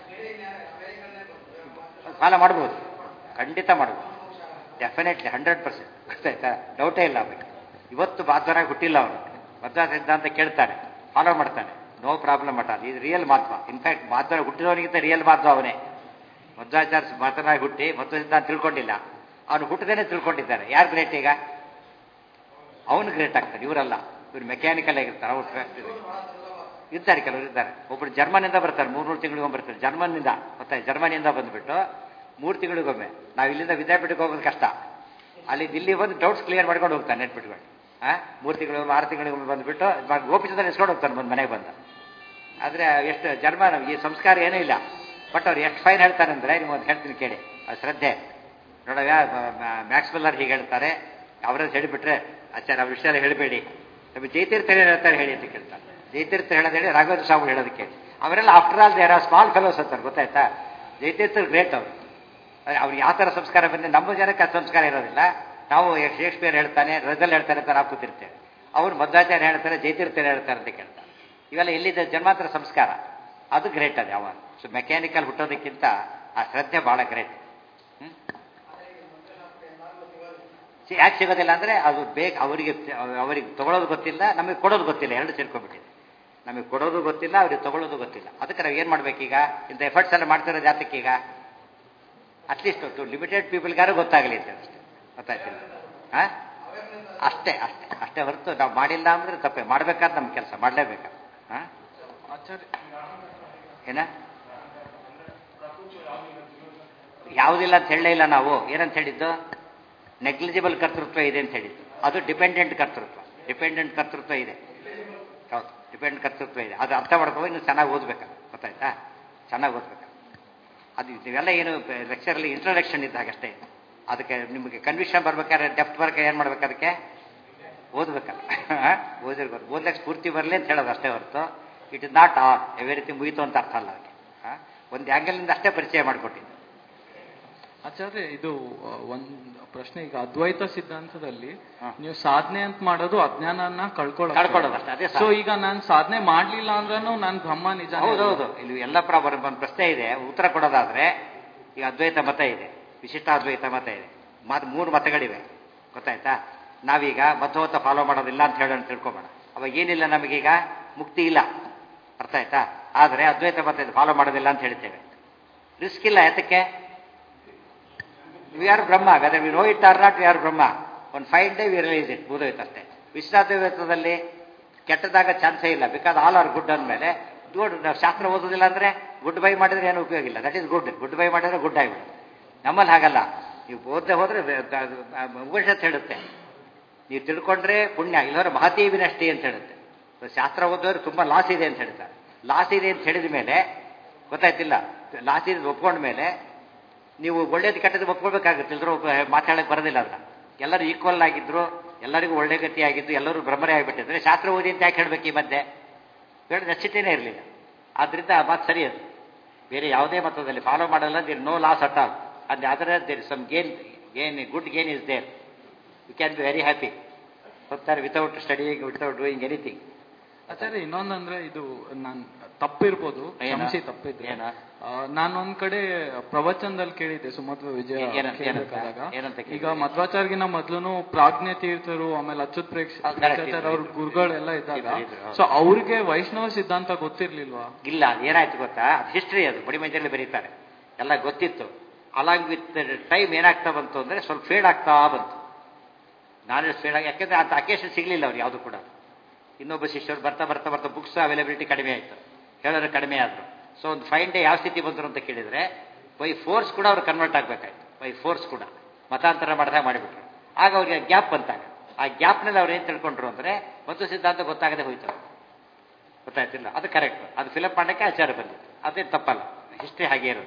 ಫಾಲೋ ಮಾಡ್ಬೋದು ಖಂಡಿತ ಮಾಡ್ಬೋದು ಡೆಫಿನೆಟ್ಲಿ ಹಂಡ್ರೆಡ್ ಪರ್ಸೆಂಟ್ ಗೊತ್ತಾಯ್ತಾ ಡೌಟೇ ಇಲ್ಲ ಅವನಿಗೆ ಇವತ್ತು ಮಾಧ್ವನಾಗಿ ಹುಟ್ಟಿಲ್ಲ ಅವನು ಮಧ್ವ ಸಿದ್ಧಾಂತ ಕೇಳ್ತಾನೆ ಫಾಲೋ ಮಾಡ್ತಾನೆ ನೋ ಪ್ರಾಬ್ಲಮ್ ಅಟ್ ಇದು ರಿಯಲ್ ಮಾಧ್ವ ಇನ್ಫ್ಯಾಕ್ಟ್ ಮಾಧ್ವ ಹುಟ್ಟಿದವನಿಗಿಂತ ರಿಯಲ್ ಮಾಧ್ವ ಅವನೇ ಮಧ್ವಾಚಾರ್ಯ ಮಾತನಾಗಿ ಹುಟ್ಟಿ ಮಧ್ವ ಸಿದ್ಧಾಂತ ತಿಳ್ಕೊಂಡಿಲ್ಲ ಅವನು ಹುಟ್ಟದೇನೆ ತಿಳ್ಕೊಂಡಿದ್ದಾನೆ ಯಾರು ಗ್ರೇಟ್ ಈಗ ಅವನು ಗ್ರೇಟ್ ಆಗ್ತಾನೆ ಇವರಲ್ಲ ಇವ್ರು ಮೆಕ್ಯಾನಿಕಲ್ ಆಗಿರ್ತಾರೆ ಅವ್ರು ಫ್ಯಾಕ್ಟ್ರಿ ಇರ್ತಾರೆ ಕೆಲವರು ಇದ್ದಾರೆ ಒಬ್ಬರು ಜರ್ಮನಿಂದ ಬರ್ತಾರೆ ಮೂರು ಮೂರು ತಿಂಗಳಿಗೊಮ್ಮೆ ಬರ್ತಾರೆ ಜರ್ಮನಿಂದ ಗೊತ್ತಾ ಜರ್ಮನಿಯಿಂದ ಬಂದ್ಬಿಟ್ಟು ಮೂರು ತಿಂಗಳಿಗೊಮ್ಮೆ ನಾವು ಇಲ್ಲಿಂದ ವಿದ್ಯಾಪೀಠಕ್ಕೆ ಹೋಗೋದು ಕಷ್ಟ ಅಲ್ಲಿ ದಿಲ್ಲಿ ಬಂದು ಡೌಟ್ಸ್ ಕ್ಲಿಯರ್ ಮಾಡ್ಕೊಂಡು ಹೋಗ್ತಾನೆ ನೆಟ್ ಬಿಟ್ಕೊಂಡು ಹಾಂ ಮೂರು ತಿಂಗಳಿಗೊಮ್ಮೆ ಆರು ತಿಂಗಳಿಗೊಮ್ಮೆ ಬಂದುಬಿಟ್ಟು ಗೋಪಿಚಂದ್ರ ಇಸ್ಕೊಂಡು ಹೋಗ್ತಾನೆ ಬಂದು ಮನೆಗೆ ಬಂದ ಆದರೆ ಎಷ್ಟು ಜರ್ಮನ್ ಈ ಸಂಸ್ಕಾರ ಏನೂ ಇಲ್ಲ ಬಟ್ ಅವ್ರು ಎಷ್ಟು ಫೈನ್ ಹೇಳ್ತಾರೆ ಅಂದರೆ ನಿಮ್ಮೊಂದು ಹೇಳ್ತೀನಿ ಕೇಳಿ ಅದು ಶ್ರದ್ಧೆ ನೋಡವ್ಯ ಮ್ಯಾಕ್ಸ್ವೆಲ್ಲರ್ ಹೀಗೆ ಹೇಳ್ತಾರೆ ಅವರದ್ದು ಹೇಳಿಬಿಟ್ರೆ ಆಚಾರ್ಯ ಅವ್ರ ವಿಷಯ ಹೇಳಬೇಡಿ ನಮಗೆ ಜಯತೀರ್ಥ ಹೇಳ್ತಾರೆ ಹೇಳಿ ಅಂತ ಕೇಳ್ತಾರೆ ಜಯತೀರ್ಥ ಹೇಳೋದು ಹೇಳಿ ರಾಘವೇಂದ್ರ ಸ್ವಾಮಿ ಹೇಳೋದಕ್ಕೆ ಅವರೆಲ್ಲ after all there are small fellows ಅಂತಾರೆ ಗೊತ್ತಾಯ್ತಾ ಜಯತೀರ್ಥ ಗ್ರೇಟ್ ಅವರು ಅವ್ರಿಗೆ ಯಾವ ಥರ ಸಂಸ್ಕಾರ ಬಂದರೆ ನಮ್ಮ ಜನಕ್ಕೆ ಆ ಸಂಸ್ಕಾರ ಇರೋದಿಲ್ಲ ನಾವು ಶೇಕ್ಸ್ಪಿಯರ್ ಹೇಳ್ತಾನೆ ರಜಲ್ ಹೇಳ್ತಾನೆ ಅಂತ ನಾವು ಕೂತಿರ್ತೇವೆ ಅವ್ರು ಮಧ್ವಾಚಾರ್ಯ ಹೇಳ್ತಾರೆ ಜಯತೀರ್ಥ ಹೇಳ್ತಾರೆ ಅಂತ ಕೇಳ್ತಾರೆ ಇವೆಲ್ಲ ಎಲ್ಲಿದೆ ಜನ್ಮಾಂತರ ಸಂಸ್ಕಾರ ಅದು ಗ್ರೇಟ್ ಅದು ಯಾವಾಗ ಸೊ ಮೆಕ್ಯಾನಿಕಲ್ ಹುಟ್ಟೋದಕ್ಕಿಂತ ಆ ಶ್ರದ್ಧೆ ಬಹಳ ಗ್ರೇಟ್ ಯಾಕೆ ಸಿಗೋದಿಲ್ಲ ಅಂದ್ರೆ ಅದು ಬೇಕು ಅವರಿಗೆ ಅವರಿಗೆ ತಗೊಳ್ಳೋದು ಗೊತ್ತಿಲ್ಲ ನಮಗೆ ಕೊಡೋದು ಗೊತ್ತಿಲ್ಲ ಎರಡು ಸೇರ್ಕೊಂಡ್ಬಿಟ್ಟಿದೆ ನಮಗೆ ಕೊಡೋದು ಗೊತ್ತಿಲ್ಲ ಅವ್ರಿಗೆ ತಗೊಳ್ಳೋದು ಗೊತ್ತಿಲ್ಲ ಅದಕ್ಕೆ ನಾವು ಏನು ಮಾಡ್ಬೇಕೀಗ ಇಂಥ ಎಫರ್ಟ್ಸ್ ಎಲ್ಲ ಮಾಡ್ತಿರೋದು ಯಾತಕ್ಕೀಗ ಅಟ್ಲೀಸ್ಟ್ ಟು ಲಿಮಿಟೆಡ್ ಪೀಪಲ್ಗಾರು ಗೊತ್ತಾಗಲಿ ಅಂತ ಅಷ್ಟೇ ಗೊತ್ತಾಯ್ತಿಲ್ಲ ಹಾಂ ಅಷ್ಟೇ ಅಷ್ಟೇ ಅಷ್ಟೇ ಹೊರತು ನಾವು ಮಾಡಿಲ್ಲ ಅಂದ್ರೆ ತಪ್ಪೆ ಮಾಡ್ಬೇಕಾದ್ರೆ ನಮ್ಮ ಕೆಲಸ ಮಾಡಲೇಬೇಕು ಹಾಂ ಆಚಾರ್ಯ ಏನ ಯಾವುದಿಲ್ಲ ಅಂತ ಹೇಳಲೇ ಇಲ್ಲ ನಾವು ಏನಂತ ಹೇಳಿದ್ದು ನೆಗ್ಲಿಜಿಬಲ್ ಕರ್ತೃತ್ವ ಇದೆ ಅಂತ ಹೇಳಿದ್ದು ಅದು ಡಿಪೆಂಡೆಂಟ್ ಕರ್ತೃತ್ವ ಡಿಪೆಂಡೆಂಟ್ ಕರ್ತೃತ್ವ ಇದೆ ಹೌದು ಡಿಪೆಂಡೆಂಟ್ ಕರ್ತೃತ್ವ ಇದೆ ಅದು ಅರ್ಥ ಮಾಡ್ಕೊಂಡು ಇನ್ನು ಚೆನ್ನಾಗಿ ಓದ್ಬೇಕು ಗೊತ್ತಾಯ್ತಾ ಚೆನ್ನಾಗಿ ಓದ್ಬೇಕು ಅದು ನೀವೆಲ್ಲ ಏನು ಲೆಕ್ಚರಲ್ಲಿ ಇಂಟ್ರೊಡಕ್ಷನ್ ಇದ್ದಾಗಷ್ಟೇ ಅದಕ್ಕೆ ನಿಮಗೆ ಕನ್ವಿಷನ್ ಬರ್ಬೇಕಾದ್ರೆ ಡೆಫ್ಟ್ ವರ್ಕ್ ಏನು ಮಾಡ್ಬೇಕು ಅದಕ್ಕೆ ಓದ್ಬೇಕಲ್ಲ ಓದಿರ್ಬೇಕು ಓದ್ಲಿಕ್ಕೆ ಸ್ಫೂರ್ತಿ ಬರಲಿ ಅಂತ ಹೇಳೋದು ಅಷ್ಟೇ ಹೊರತು it is not all everything ಮುಗಿತು ಅಂತ ಅರ್ಥ ಅಲ್ಲ ಅದಕ್ಕೆ ಒಂದು ಆ್ಯಂಗಲಿಂದ ಅಷ್ಟೇ ಪರಿಚಯ ಮಾಡಿಕೊಟ್ಟಿದ್ದು ಆಚಾರ್ಯ ಇದು ಆ, ಒಂದ್ ಪ್ರಶ್ನೆ ಈಗ ಅದ್ವೈತ ಸಿದ್ಧಾಂತದಲ್ಲಿ ಹಾ. ನೀವು ಸಾಧನೆ ಅಂತ ಮಾಡೋದು ಅಜ್ಞಾನನ ಕಳ್ಕೊಳ್ಳೋದು ಕಳ್ಕೊಳ್ಳೋದು ಅಷ್ಟೇ, ಅದೇ ಸಾಧನೆ. ಸೊ ಈಗ ನಾನು ಸಾಧನೆ ಮಾಡ್ಲಿಲ್ಲ ಅಂದ್ರೂ ನಾನು ಬ್ರಹ್ಮ ನಿಜ ಹೌದೌದು ಇಲ್ಲಿ ಎಲ್ಲ ಪ್ರಾಬ್ಲಮ್ ಒಂದು ಪ್ರಶ್ನೆ ಇದೆ ಉತ್ತರ ಕೊಡೋದಾದ್ರೆ ಈಗ ಅದ್ವೈತ ಮತ ಇದೆ ವಿಶಿಷ್ಟ ಅದ್ವೈತ ಮತ ಇದೆ ಮತ್ ಮೂರು ಮತಗಳಿವೆ ಗೊತ್ತಾಯ್ತಾ ನಾವೀಗ ಮಧ್ವತ ಫಾಲೋ ಮಾಡೋದಿಲ್ಲ ಅಂತ ಹೇಳೋಣ ತಿಳ್ಕೊಬೇಡ ಅವಾಗ ಏನಿಲ್ಲ ನಮಗೀಗ ಮುಕ್ತಿ ಇಲ್ಲ ಅರ್ಥ ಆಯ್ತಾ ಆದರೆ ಅದ್ವೈತ ಮತ ಫಾಲೋ ಮಾಡೋದಿಲ್ಲ ಅಂತ ಹೇಳ್ತೇವೆ ರಿಸ್ಕ್ ಇಲ್ಲ ಯಾತಕ್ಕೆ we are Brahma whether we know it or not we are Brahma ಒಂದು five day we release it ಮುಗಿದೋಯ್ತು ಅಷ್ಟೇ ವಿಶ್ರಾಂತದಲ್ಲಿ ಕೆಟ್ಟದಾಗ ಚಾನ್ಸೇ ಇಲ್ಲ ಬಿಕಾಸ್ ಆಲ್ ಆರ್ ಗುಡ್ ಅಂದಮೇಲೆ ಗುಡ್ ನಾವು ಶಾಸ್ತ್ರ ಓದೋದಿಲ್ಲ ಅಂದರೆ ಗುಡ್ ಬೈ ಮಾಡಿದ್ರೆ ಏನು ಉಪಯೋಗ ಇಲ್ಲ that is good goodbye ಮಾಡಿದ್ರೆ ಗುಡ್ ಆಗಿಬಿಡುತ್ತೆ ನಮ್ಮಲ್ಲಿ ಹಾಗಲ್ಲ ನೀವು ಓದದೆ ಹೋದ್ರೆ ಉಪನಿಷತ್ ಹೇಳುತ್ತೆ ನೀವು ತಿಳ್ಕೊಂಡ್ರೆ ಪುಣ್ಯ ಇಲ್ಲವರೆ ಮಹತಿ ವಿನಷ್ಟಿ ಅಂತ ಹೇಳುತ್ತೆ ಶಾಸ್ತ್ರ ಓದೋರು ತುಂಬ ಲಾಸ್ ಇದೆ ಅಂತ ಹೇಳ್ತಾರೆ ಲಾಸ್ ಇದೆ ಅಂತ ಹೇಳಿದ ಮೇಲೆ ಗೊತ್ತಾಯ್ತಿಲ್ಲ ಲಾಸ್ ಇದೆ ಒಪ್ಕೊಂಡ ಮೇಲೆ ನೀವು ಒಳ್ಳೇದು ಕೆಟ್ಟದ್ದು ಒಪ್ಕೊಳ್ಬೇಕಾಗುತ್ತೆ ಇಲ್ದ್ರೂ ಮಾತಾಡಕ್ಕೆ ಬರೋದಿಲ್ಲ ಅದನ್ನ ಎಲ್ಲರೂ ಈಕ್ವಲ್ ಆಗಿದ್ರು ಎಲ್ಲರಿಗೂ ಒಳ್ಳೆ ಗತಿ ಆಗಿದ್ದು ಎಲ್ಲರೂ ಭ್ರಮರೇ ಆಗಿಬಿಟ್ಟಿದ್ರೆ ಶಾಸ್ತ್ರ ಓದಿ ಅಂತ ಯಾಕೆ ಹೇಳ್ಬೇಕು ಈ ಮಧ್ಯೆ ಹೇಳಿ ನಶ್ಚಿತೇನೇ ಇರಲಿಲ್ಲ ಆದ್ರಿಂದ ಆ ಮಾತು ಸರಿ ಅದು ಬೇರೆ ಯಾವುದೇ ಮತದಲ್ಲಿ ಫಾಲೋ ಮಾಡಲ್ಲ there no loss at all and ಅದರ there some gain gain good gain is there you can be very happy ಹೋಗ್ತಾರೆ without studying without doing anything ಆಚಾರ್ಯ ಇನ್ನೊಂದಂದ್ರೆ ಇದು ನಾನ್ ತಪ್ಪಿರ್ಬೋದು ಏನು? ಕ್ಷಮಿಸಿ ತಪ್ಪಿದ್ರೆ ಏನು? ಆ, ನಾನೊಂದ್ ಕಡೆ ಪ್ರವಚನದಲ್ಲಿ ಕೇಳಿದ್ದೆ ಸುಮಧ್ವ ವಿಜಯ ಏ- ಏನಂತ- ಕೇಳ್ಬೇಕಾದಾಗ ಏನಂತ ಕೇಳಿದ್ದೆ? ಈಗ ಮಧ್ವಾಚಾರ್ಗಿನ ಮೊದ್ಲು ಪ್ರಾಜ್ಞೆ ತೀರ್ಥರು ಆಮೇಲೆ ಅಚ್ಯುತ್ ಪ್ರೇಕ್ಷ ಹೌದು, correct, ಪ್ರೇಕ್ಷಾಚಾರ್ಯ ಅವ್ರ ಇದ್ರು, ಗುರುಗಳೆಲ್ಲ ಇದ್ದಾಗ ಇದ್ರು, ಇದ್ರು, ಹೌದು. ಸೊ ಅವ್ರಿಗೆ ವೈಷ್ಣವ ಸಿದ್ಧಾಂತ ಗೊತ್ತಿರ್ಲಿಲ್ವಾ ಇಲ್ಲ ಅದು ಏನಾಯ್ತು ಗೊತ್ತಾ ಅದು ಹಿಸ್ಟ್ರಿ ಅದು ಬಡಿಮಂಜಲ್ಲಿ ಬರೀತಾರೆ ಎಲ್ಲ ಗೊತ್ತಿತ್ತು ಅಲಾಂಗ್ ವಿತ್ ಟೈಮ್ ಏನಾಗ್ತಾ ಬಂತು ಅಂದರೆ ಸ್ವಲ್ಪ ಫೇಡ್ ಆಗ್ತಾ ಬಂತು ನಾಲೆಜ್ ಫೇಡ್ ಆಗಿ ಯಾಕೆಂದ್ರೆ ಅಂತ ಅಕೇಶನ್ ಸಿಗಲಿಲ್ಲ ಅವ್ರು ಯಾವುದು ಕೂಡ ಇನ್ನೊಬ್ಬ ಶಿಷ್ಯರು ಬರ್ತಾ ಬರ್ತಾ ಬರ್ತಾ ಬುಕ್ಸ್ ಅವೈಲಬಿಲಿಟಿ ಕಡಿಮೆ ಆಯಿತು ಹೇಳೋರು ಕಡಿಮೆ ಆದರು ಸೊ ಒಂದು ಫೈನ್ ಡೇ ಯಾವ ಸ್ಥಿತಿ ಬಂದರು ಅಂತ ಕೇಳಿದರೆ ಬೈ ಫೋರ್ಸ್ ಕೂಡ ಅವ್ರು ಕನ್ವರ್ಟ್ ಆಗಬೇಕಾಯ್ತು ಬೈ ಫೋರ್ಸ್ ಕೂಡ ಮತಾಂತರ ಮಾಡಿದಾಗ ಮಾಡಿಬಿಟ್ರು ಆಗ ಅವ್ರಿಗೆ ಗ್ಯಾಪ್ ಬಂತಾಗ ಆ ಗ್ಯಾಪ್ನಲ್ಲಿ ಅವ್ರು ಏನು ತಿಳ್ಕೊಂಡ್ರು ಅಂದರೆ ಮತ್ತು ಸಿದ್ಧಾಂತ ಗೊತ್ತಾಗದೆ ಹೋಯ್ತು ಅವ್ರಿಗೆ. ಗೊತ್ತಾಯ್ತಿಲ್ಲ ಅದು ಕರೆಕ್ಟ್ ಅದು ಫಿಲಪ್ ಮಾಡಕ್ಕೆ ಆಚಾರ ಬಂದಿತ್ತು ಅದೇ ತಪ್ಪಲ್ಲ ಹಿಸ್ಟ್ರಿ ಹಾಗೆ ಇರೋದು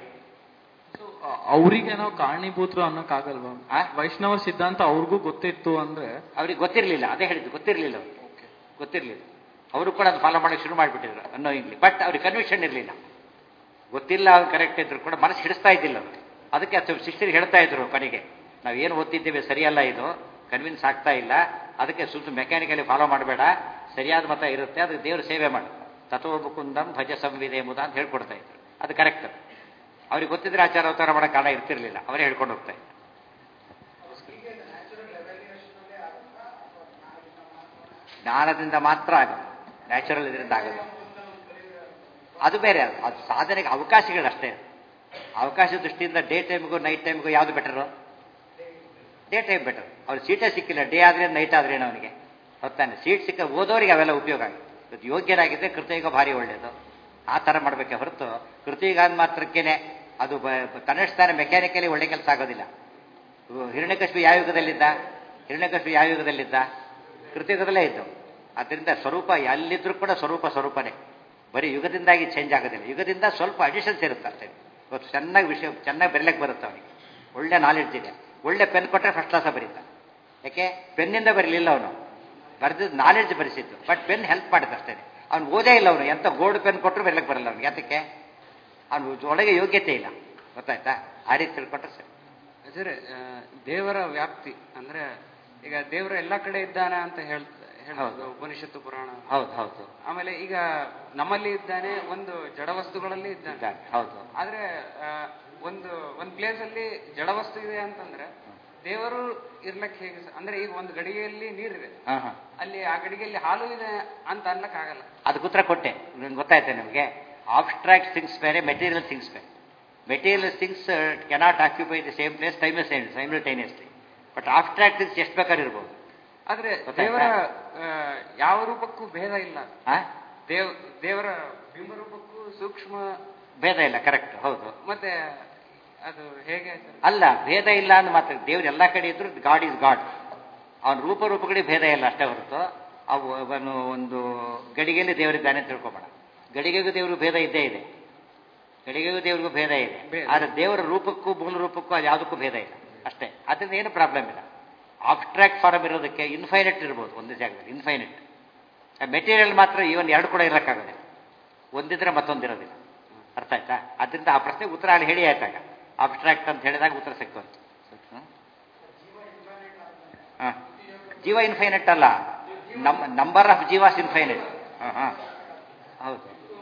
ಅವ್ರಿಗೇನೋ ಕಾರಣೀಭೂತರು ಅನ್ನೋಕ್ಕಾಗಲ್ವಾ ಆ? ವೈಷ್ಣವ ಸಿದ್ಧಾಂತ ಅವ್ರಿಗೂ ಗೊತ್ತಿತ್ತು ಅಂದ್ರೆ ಅವ್ರಿಗೆ ಗೊತ್ತಿರಲಿಲ್ಲ ಅದೇ ಹೇಳಿದ್ದು ಗೊತ್ತಿರಲಿಲ್ಲ ಅವ್ರಿಗೆ ಗೊತ್ತಿರಲಿಲ್ಲ ಅವರು ಕೂಡ ಅದು ಫಾಲೋ ಮಾಡಕ್ಕೆ ಶುರು ಮಾಡಿಬಿಟ್ಟಿದ್ರು ಅನ್ನೋ ಇಂಗ್ಲಿ ಬಟ್ ಅವ್ರಿಗೆ ಕನ್ವಿಕ್ಷನ್ ಇರಲಿಲ್ಲ ಗೊತ್ತಿಲ್ಲ ಅವ್ರು ಕರೆಕ್ಟ್ ಇದ್ರು ಕೂಡ ಮನಸ್ಸು ಹಿಡಿಸ್ತಾ ಇದ್ದಿಲ್ಲ ಅವರು ಅದಕ್ಕೆ ಅದು ಸಿಸ್ಟರ್ ಹೇಳ್ತಾ ಇದ್ರು ಕೊನೆಗೆ ನಾವು ಏನು ಓದ್ತಿದ್ದೇವೆ ಸರಿಯಲ್ಲ ಇದು ಕನ್ವಿನ್ಸ್ ಆಗ್ತಾ ಇಲ್ಲ ಅದಕ್ಕೆ ಸುತ್ತ ಮೆಕ್ಯಾನಿಕಲಿ ಫಾಲೋ ಮಾಡಬೇಡ ಸರಿಯಾದ ಮತ ಇರುತ್ತೆ ಅದಕ್ಕೆ ದೇವರು ಸೇವೆ ಮಾಡು ತತ್ವ ಮುಕುಂದಂ ಭಜ ಸಂವಿದೆ ಎಂಬುದ ಅಂತ ಹೇಳ್ಕೊಡ್ತಾ ಇದ್ರು ಅದು ಕರೆಕ್ಟ್ ಅವ್ರಿಗೆ ಗೊತ್ತಿದ್ರೆ ಆಚಾರ ಅವತಾರ ಮಾಡೋ ಕಾರಣ ಇರ್ತಿರ್ಲಿಲ್ಲ ಅವರೇ ಹೇಳ್ಕೊಂಡು ಹೋಗ್ತಾ ಇದ್ರು ಜ್ಞಾನದಿಂದ ಮಾತ್ರ ಆಗೋದು ನ್ಯಾಚುರಲ್ ಇದರಿಂದ ಆಗೋದು ಅದು ಬೇರೆ ಅದು ಅದು ಸಾಧನೆಗೆ ಅವಕಾಶಗಳಷ್ಟೇ ಅವಕಾಶ ದೃಷ್ಟಿಯಿಂದ ಡೇ ಟೈಮ್ಗೂ ನೈಟ್ ಟೈಮ್ಗೂ ಯಾವುದು ಬೆಟರು ಡೇ ಟೈಮ್ ಬೆಟರ್ ಅವ್ರು ಸೀಟೇ ಸಿಕ್ಕಿಲ್ಲ ಡೇ ಆದರೆ ನೈಟ್ ಆದ್ರೆ ಅವನಿಗೆ ಹೊತ್ತಾನೆ ಸೀಟ್ ಸಿಕ್ಕ ಓದೋರಿಗೆ ಅವೆಲ್ಲ ಉಪಯೋಗ ಆಗುತ್ತೆ ಇವತ್ತು ಯೋಗ್ಯರಾಗಿದ್ದರೆ ಕೃತಯುಗ ಭಾರಿ ಒಳ್ಳೆಯದು ಆ ಥರ ಮಾಡಬೇಕೆ ಹೊರತು ಕೃತಯುಗ ಅಂದ ಮಾತ್ರಕ್ಕೇನೆ ಅದು ಕನ್ನಡಿಸ್ತಾನೆ ಮೆಕ್ಯಾನಿಕಲಿ ಒಳ್ಳೆ ಕೆಲಸ ಆಗೋದಿಲ್ಲ ಹಿರಣ್ಯಕಶ್ಮಿ ಯಾವ ಯುಗದಲ್ಲಿದ್ದ ಹಿರಣ್ಯಕಶ್ಮಿ ಯಾವ ಯುಗದಲ್ಲಿದ್ದ ಕೃತಯುಗದಲ್ಲೇ ಇದ್ದು ಅದರಿಂದ ಸ್ವರೂಪ ಎಲ್ಲಿದ್ರೂ ಕೂಡ ಸ್ವರೂಪ ಸ್ವರೂಪನೇ ಬರೀ ಯುಗದಿಂದಾಗಿ ಚೇಂಜ್ ಆಗೋದಿಲ್ಲ ಯುಗದಿಂದ ಸ್ವಲ್ಪ ಅಡಿಷನ್ಸ್ ಇರುತ್ತೆ ಅಷ್ಟೇ ಇವತ್ತು ಚೆನ್ನಾಗಿ ವಿಷಯ ಚೆನ್ನಾಗಿ ಬರೀಲಿಕ್ಕೆ ಬರುತ್ತೆ ಅವನಿಗೆ ಒಳ್ಳೆ ನಾಲೆಡ್ಜ್ ಇದೆ ಒಳ್ಳೆ ಪೆನ್ ಕೊಟ್ಟರೆ ಫಸ್ಟ್ ಕ್ಲಾಸ ಬರೀತ ಯಾಕೆ ಪೆನ್ನಿಂದ ಬರಲಿಲ್ಲ ಅವನು ಬರೆದಿದ್ದು ನಾಲೆಡ್ಜ್ ಬರೆಸಿದ್ದು ಬಟ್ ಪೆನ್ ಹೆಲ್ಪ್ ಮಾಡಿದ ಅಷ್ಟೇ ಅವ್ನು ಓದೇ ಇಲ್ಲ ಅವನು ಎಂತ ಗೋಲ್ಡ್ ಪೆನ್ ಕೊಟ್ಟರು ಬರಲಿಕ್ಕೆ ಬರಲ್ಲ ಅವ್ನಿಗೆ ಯಾತಕ್ಕೆ ಅವನು ಒಳಗೆ ಯೋಗ್ಯತೆ ಇಲ್ಲ ಗೊತ್ತಾಯ್ತಾ ಆ ರೀತಿ ತಿಳ್ಕೊಟ್ರೆ ಸರಿ ಸರಿ ದೇವರ ವ್ಯಾಪ್ತಿ ಅಂದ್ರೆ ಈಗ ದೇವರು ಎಲ್ಲ ಕಡೆ ಇದ್ದಾನೆ ಅಂತ ಹೇಳ್ ಹೌದು. ಹೇಳ್ಬೋದು ಉಪನಿಷತ್ತು ಪುರಾಣ ಹೌದು ಹೌದು ಆಮೇಲೆ ಈಗ ನಮ್ಮಲ್ಲಿ ಇದ್ದಾನೆ ಒಂದು ಜಡ ವಸ್ತುಗಳಲ್ಲಿ ಇದ್ದಾನೆ ಇದ್ದಾನೆ ಹೌದು ಆದ್ರೆ ಆ, ಒಂದು ಒಂದ್ ಪ್ಲೇಸ್ ಅಲ್ಲಿ ಜಡ ವಸ್ತು ಇದೆ ಅಂತಂದ್ರೆ ದೇವರು ಇರ್ಲಕ್ ಹೇಗೆ ಸ- ಅಂದ್ರೆ ಈಗ ಒಂದು ಗಡಿಗೆಯಲ್ಲಿ ನೀರಿದೆ ಹಾಂ ಹಾಂ ಅಲ್ಲಿ ಆ ಗಡಿಗೆಯಲ್ಲಿ ಹಾಲು ಇದೆ ಅಂತ ಅನ್ಲಕ್ ಆಗಲ್ಲ ಅದಕ್ಕೆ ಉತ್ತರ ಕೊಟ್ಟೆ ನಿಮ್ಗೆ ಗೊತ್ತಾಯ್ತಾ ನಿಮಗೆ ಆಬ್ಸ್ಟ್ರಾಕ್ಟ್ ಥಿಂಗ್ಸ್ ಬೇರೆ ಮೆಟೀರಿಯಲ್ ಥಿಂಗ್ಸ್ ಬೇರೆ material things cannot occupy the same place time simultaneously but abstract things ಎಷ್ಟು ಬೇಕಾದ್ರೂ ಇರ್ಬೋದು ಆದ್ರೆ ಗೊತ್ತಾಯ್ತಾ? ದೇವರ ಆ, ಯಾವ ರೂಪಕ್ಕೂ ಭೇದ ಇಲ್ಲ ಆ? ದೇವ್ ದೇವರ ಬಿಂಬ ರೂಪಕ್ಕೂ ಸೂಕ್ಷ್ಮ ಭೇದ ಇಲ್ಲ ಕರೆಕ್ಟ್ ಹೌದು ಮತ್ತೆ ಅದು ಹೇಗೆ ಸರ್ ಅಲ್ಲ ಭೇದ ಇಲ್ಲ ಅಂದ್ ಮಾತ್ರ ದೇವ್ರು ಎಲ್ಲ ಕಡೆ ಇದ್ರು ಗಾಡ್ ಇಸ್ ಗಾಡ್ ಅವನ ರೂಪ ರೂಪಗಳಿಗೆ ಭೇದ ಇಲ್ಲ ಅಷ್ಟೇ ಹೊರತು ಅವು ಅವನು ಒಂದು ಗಡಿಗೆಯಲ್ಲಿ ದೇವರಿದ್ದಾನೆ ಅಂತ ತಿಳ್ಕೊಬೇಡ ಗಡಿಗೆಗೂ ದೇವ್ರಿಗೂ ಭೇದ ಇದ್ದೇ ಇದೆ ಗಡಿಗೆಗೂ ದೇವ್ರಿಗೂ ಭೇದ ಇದೆ ಭೇದ. ಆದರೆ ದೇವರ ರೂಪಕ್ಕೂ ಮೂಲ ರೂಪಕ್ಕೂ ಅದು ಯಾವುದಕ್ಕೂ ಭೇದ ಇಲ್ಲ ಅಷ್ಟೇ ಅದರಿಂದ ಏನು ಪ್ರಾಬ್ಲಮ್ ಇಲ್ಲ ಆಬ್ಸ್ಟ್ರಾಕ್ಟ್ ಫಾರಮ್ ಇರೋದಕ್ಕೆ ಇನ್ಫೈನೈಟ್ ಇರ್ಬೋದು ಒಂದು ಜಾಗದಲ್ಲಿ ಇನ್ಫೈನೈಟ್ ಮೆಟೀರಿಯಲ್ ಮಾತ್ರ ಈವನ್ ಎರಡು ಕೂಡ ಇರೋಕ್ಕಾಗೋದಿಲ್ಲ ಒಂದಿದ್ರೆ ಮತ್ತೊಂದಿರೋದಿಲ್ಲ ಅರ್ಥ ಆಯ್ತಾ ಅದರಿಂದ ಆ ಪ್ರಶ್ನೆಗೆ ಉತ್ತರ ಅಲ್ಲಿ ಹೇಳಿ ಆಯ್ತಾಗ ಅಬ್ಸ್ಟ್ರಾಕ್ಟ್ ಅಂತ ಹೇಳಿದಾಗ ಉತ್ತರ ಸಿಕ್ತು ಅಂತ ಹ್ಮ್? ಹಾ. ಜೀವ ಇನ್ಫೈನೈಟ್ ಅಲ್ಲ ನಮ್ ನಂಬರ್ ಆಫ್ ಜೀವಾಸ್ ಇನ್ಫೈನೈಟ್ ಹಾಂ ಹಾಂ ಹೌದು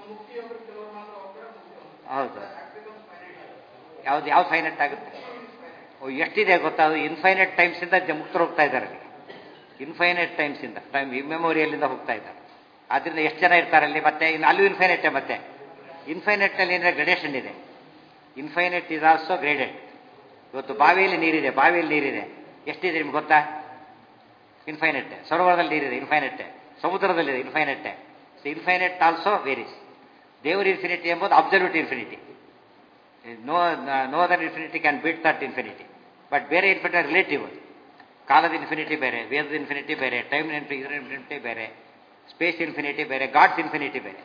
ಹೌದು ಯಾವ್ದು ಯಾವ ಫೈನೈಟ್ ಆಗುತ್ತೆ ಓ ಎಷ್ಟಿದೆ ಗೊತ್ತಾ ಅದು ಇನ್ಫೈನೈಟ್ ಟೈಮ್ಸಿಂದ ಮುಕ್ತರು ಹೋಗ್ತಾ ಇದ್ದಾರೆ ಅಲ್ಲಿ ಇನ್ಫೈನೈಟ್ ಟೈಮ್ಸಿಂದ ಟೈಮ್ ಮೆಮೊರಿಯಲ್ಲಿಂದ ಹೋಗ್ತಾ ಇದ್ದಾರೆ ಆದ್ರಿಂದ ಎಷ್ಟು ಜನ ಇರ್ತಾರೆ ಅಲ್ಲಿ ಮತ್ತೆ ಇನ್ನು ಅಲ್ಲೂ ಇನ್ಫೈನೈಟೇ ಮತ್ತೆ ಇನ್ಫೈನೈಟಲ್ಲಿ ಏನಾದ್ರೆ ಗ್ರಡೇಷನ್ ಇದೆ ಇನ್ಫೈನೈಟ್ ಇಸ್ ಆಲ್ಸೋ ಗ್ರೇಡೆಡ್ ಇವತ್ತು ಬಾವಿಯಲ್ಲಿ ನೀರಿದೆ ಬಾವಿಯಲ್ಲಿ ನೀರಿದೆ ಎಷ್ಟಿದೆ ನಿಮ್ಗೆ ಗೊತ್ತಾ ಇನ್ಫೈನೈಟ್ ಸರೋವರದಲ್ಲಿ ನೀರಿದೆ ಇನ್ಫೈನೈಟ್ ಸಮುದ್ರದಲ್ಲಿದೆ infinite so infinite also varies ದೇವರ ಇನ್ಫಿನಿಟಿ ಎಂಬುದು absolute infinity no no other infinity can beat that infinity but ಬೇರೆ ಇನ್ಫಿನಿಟಿ ರಿಲೇಟಿವ್ ಅದು ಕಾಲದ ಇನ್ಫಿನಿಟಿ ಬೇರೆ ವೇದದ ಇನ್ಫಿನಿಟಿ ಬೇರೆ ಟೈಮ್ ಇನ್ಫಿನಿಟಿ ಬೇರೆ ಸ್ಪೇಸ್ ಇನ್ಫಿನಿಟಿ ಬೇರೆ ಗಾಡ್ಸ್ ಇನ್ಫಿನಿಟಿ ಬೇರೆ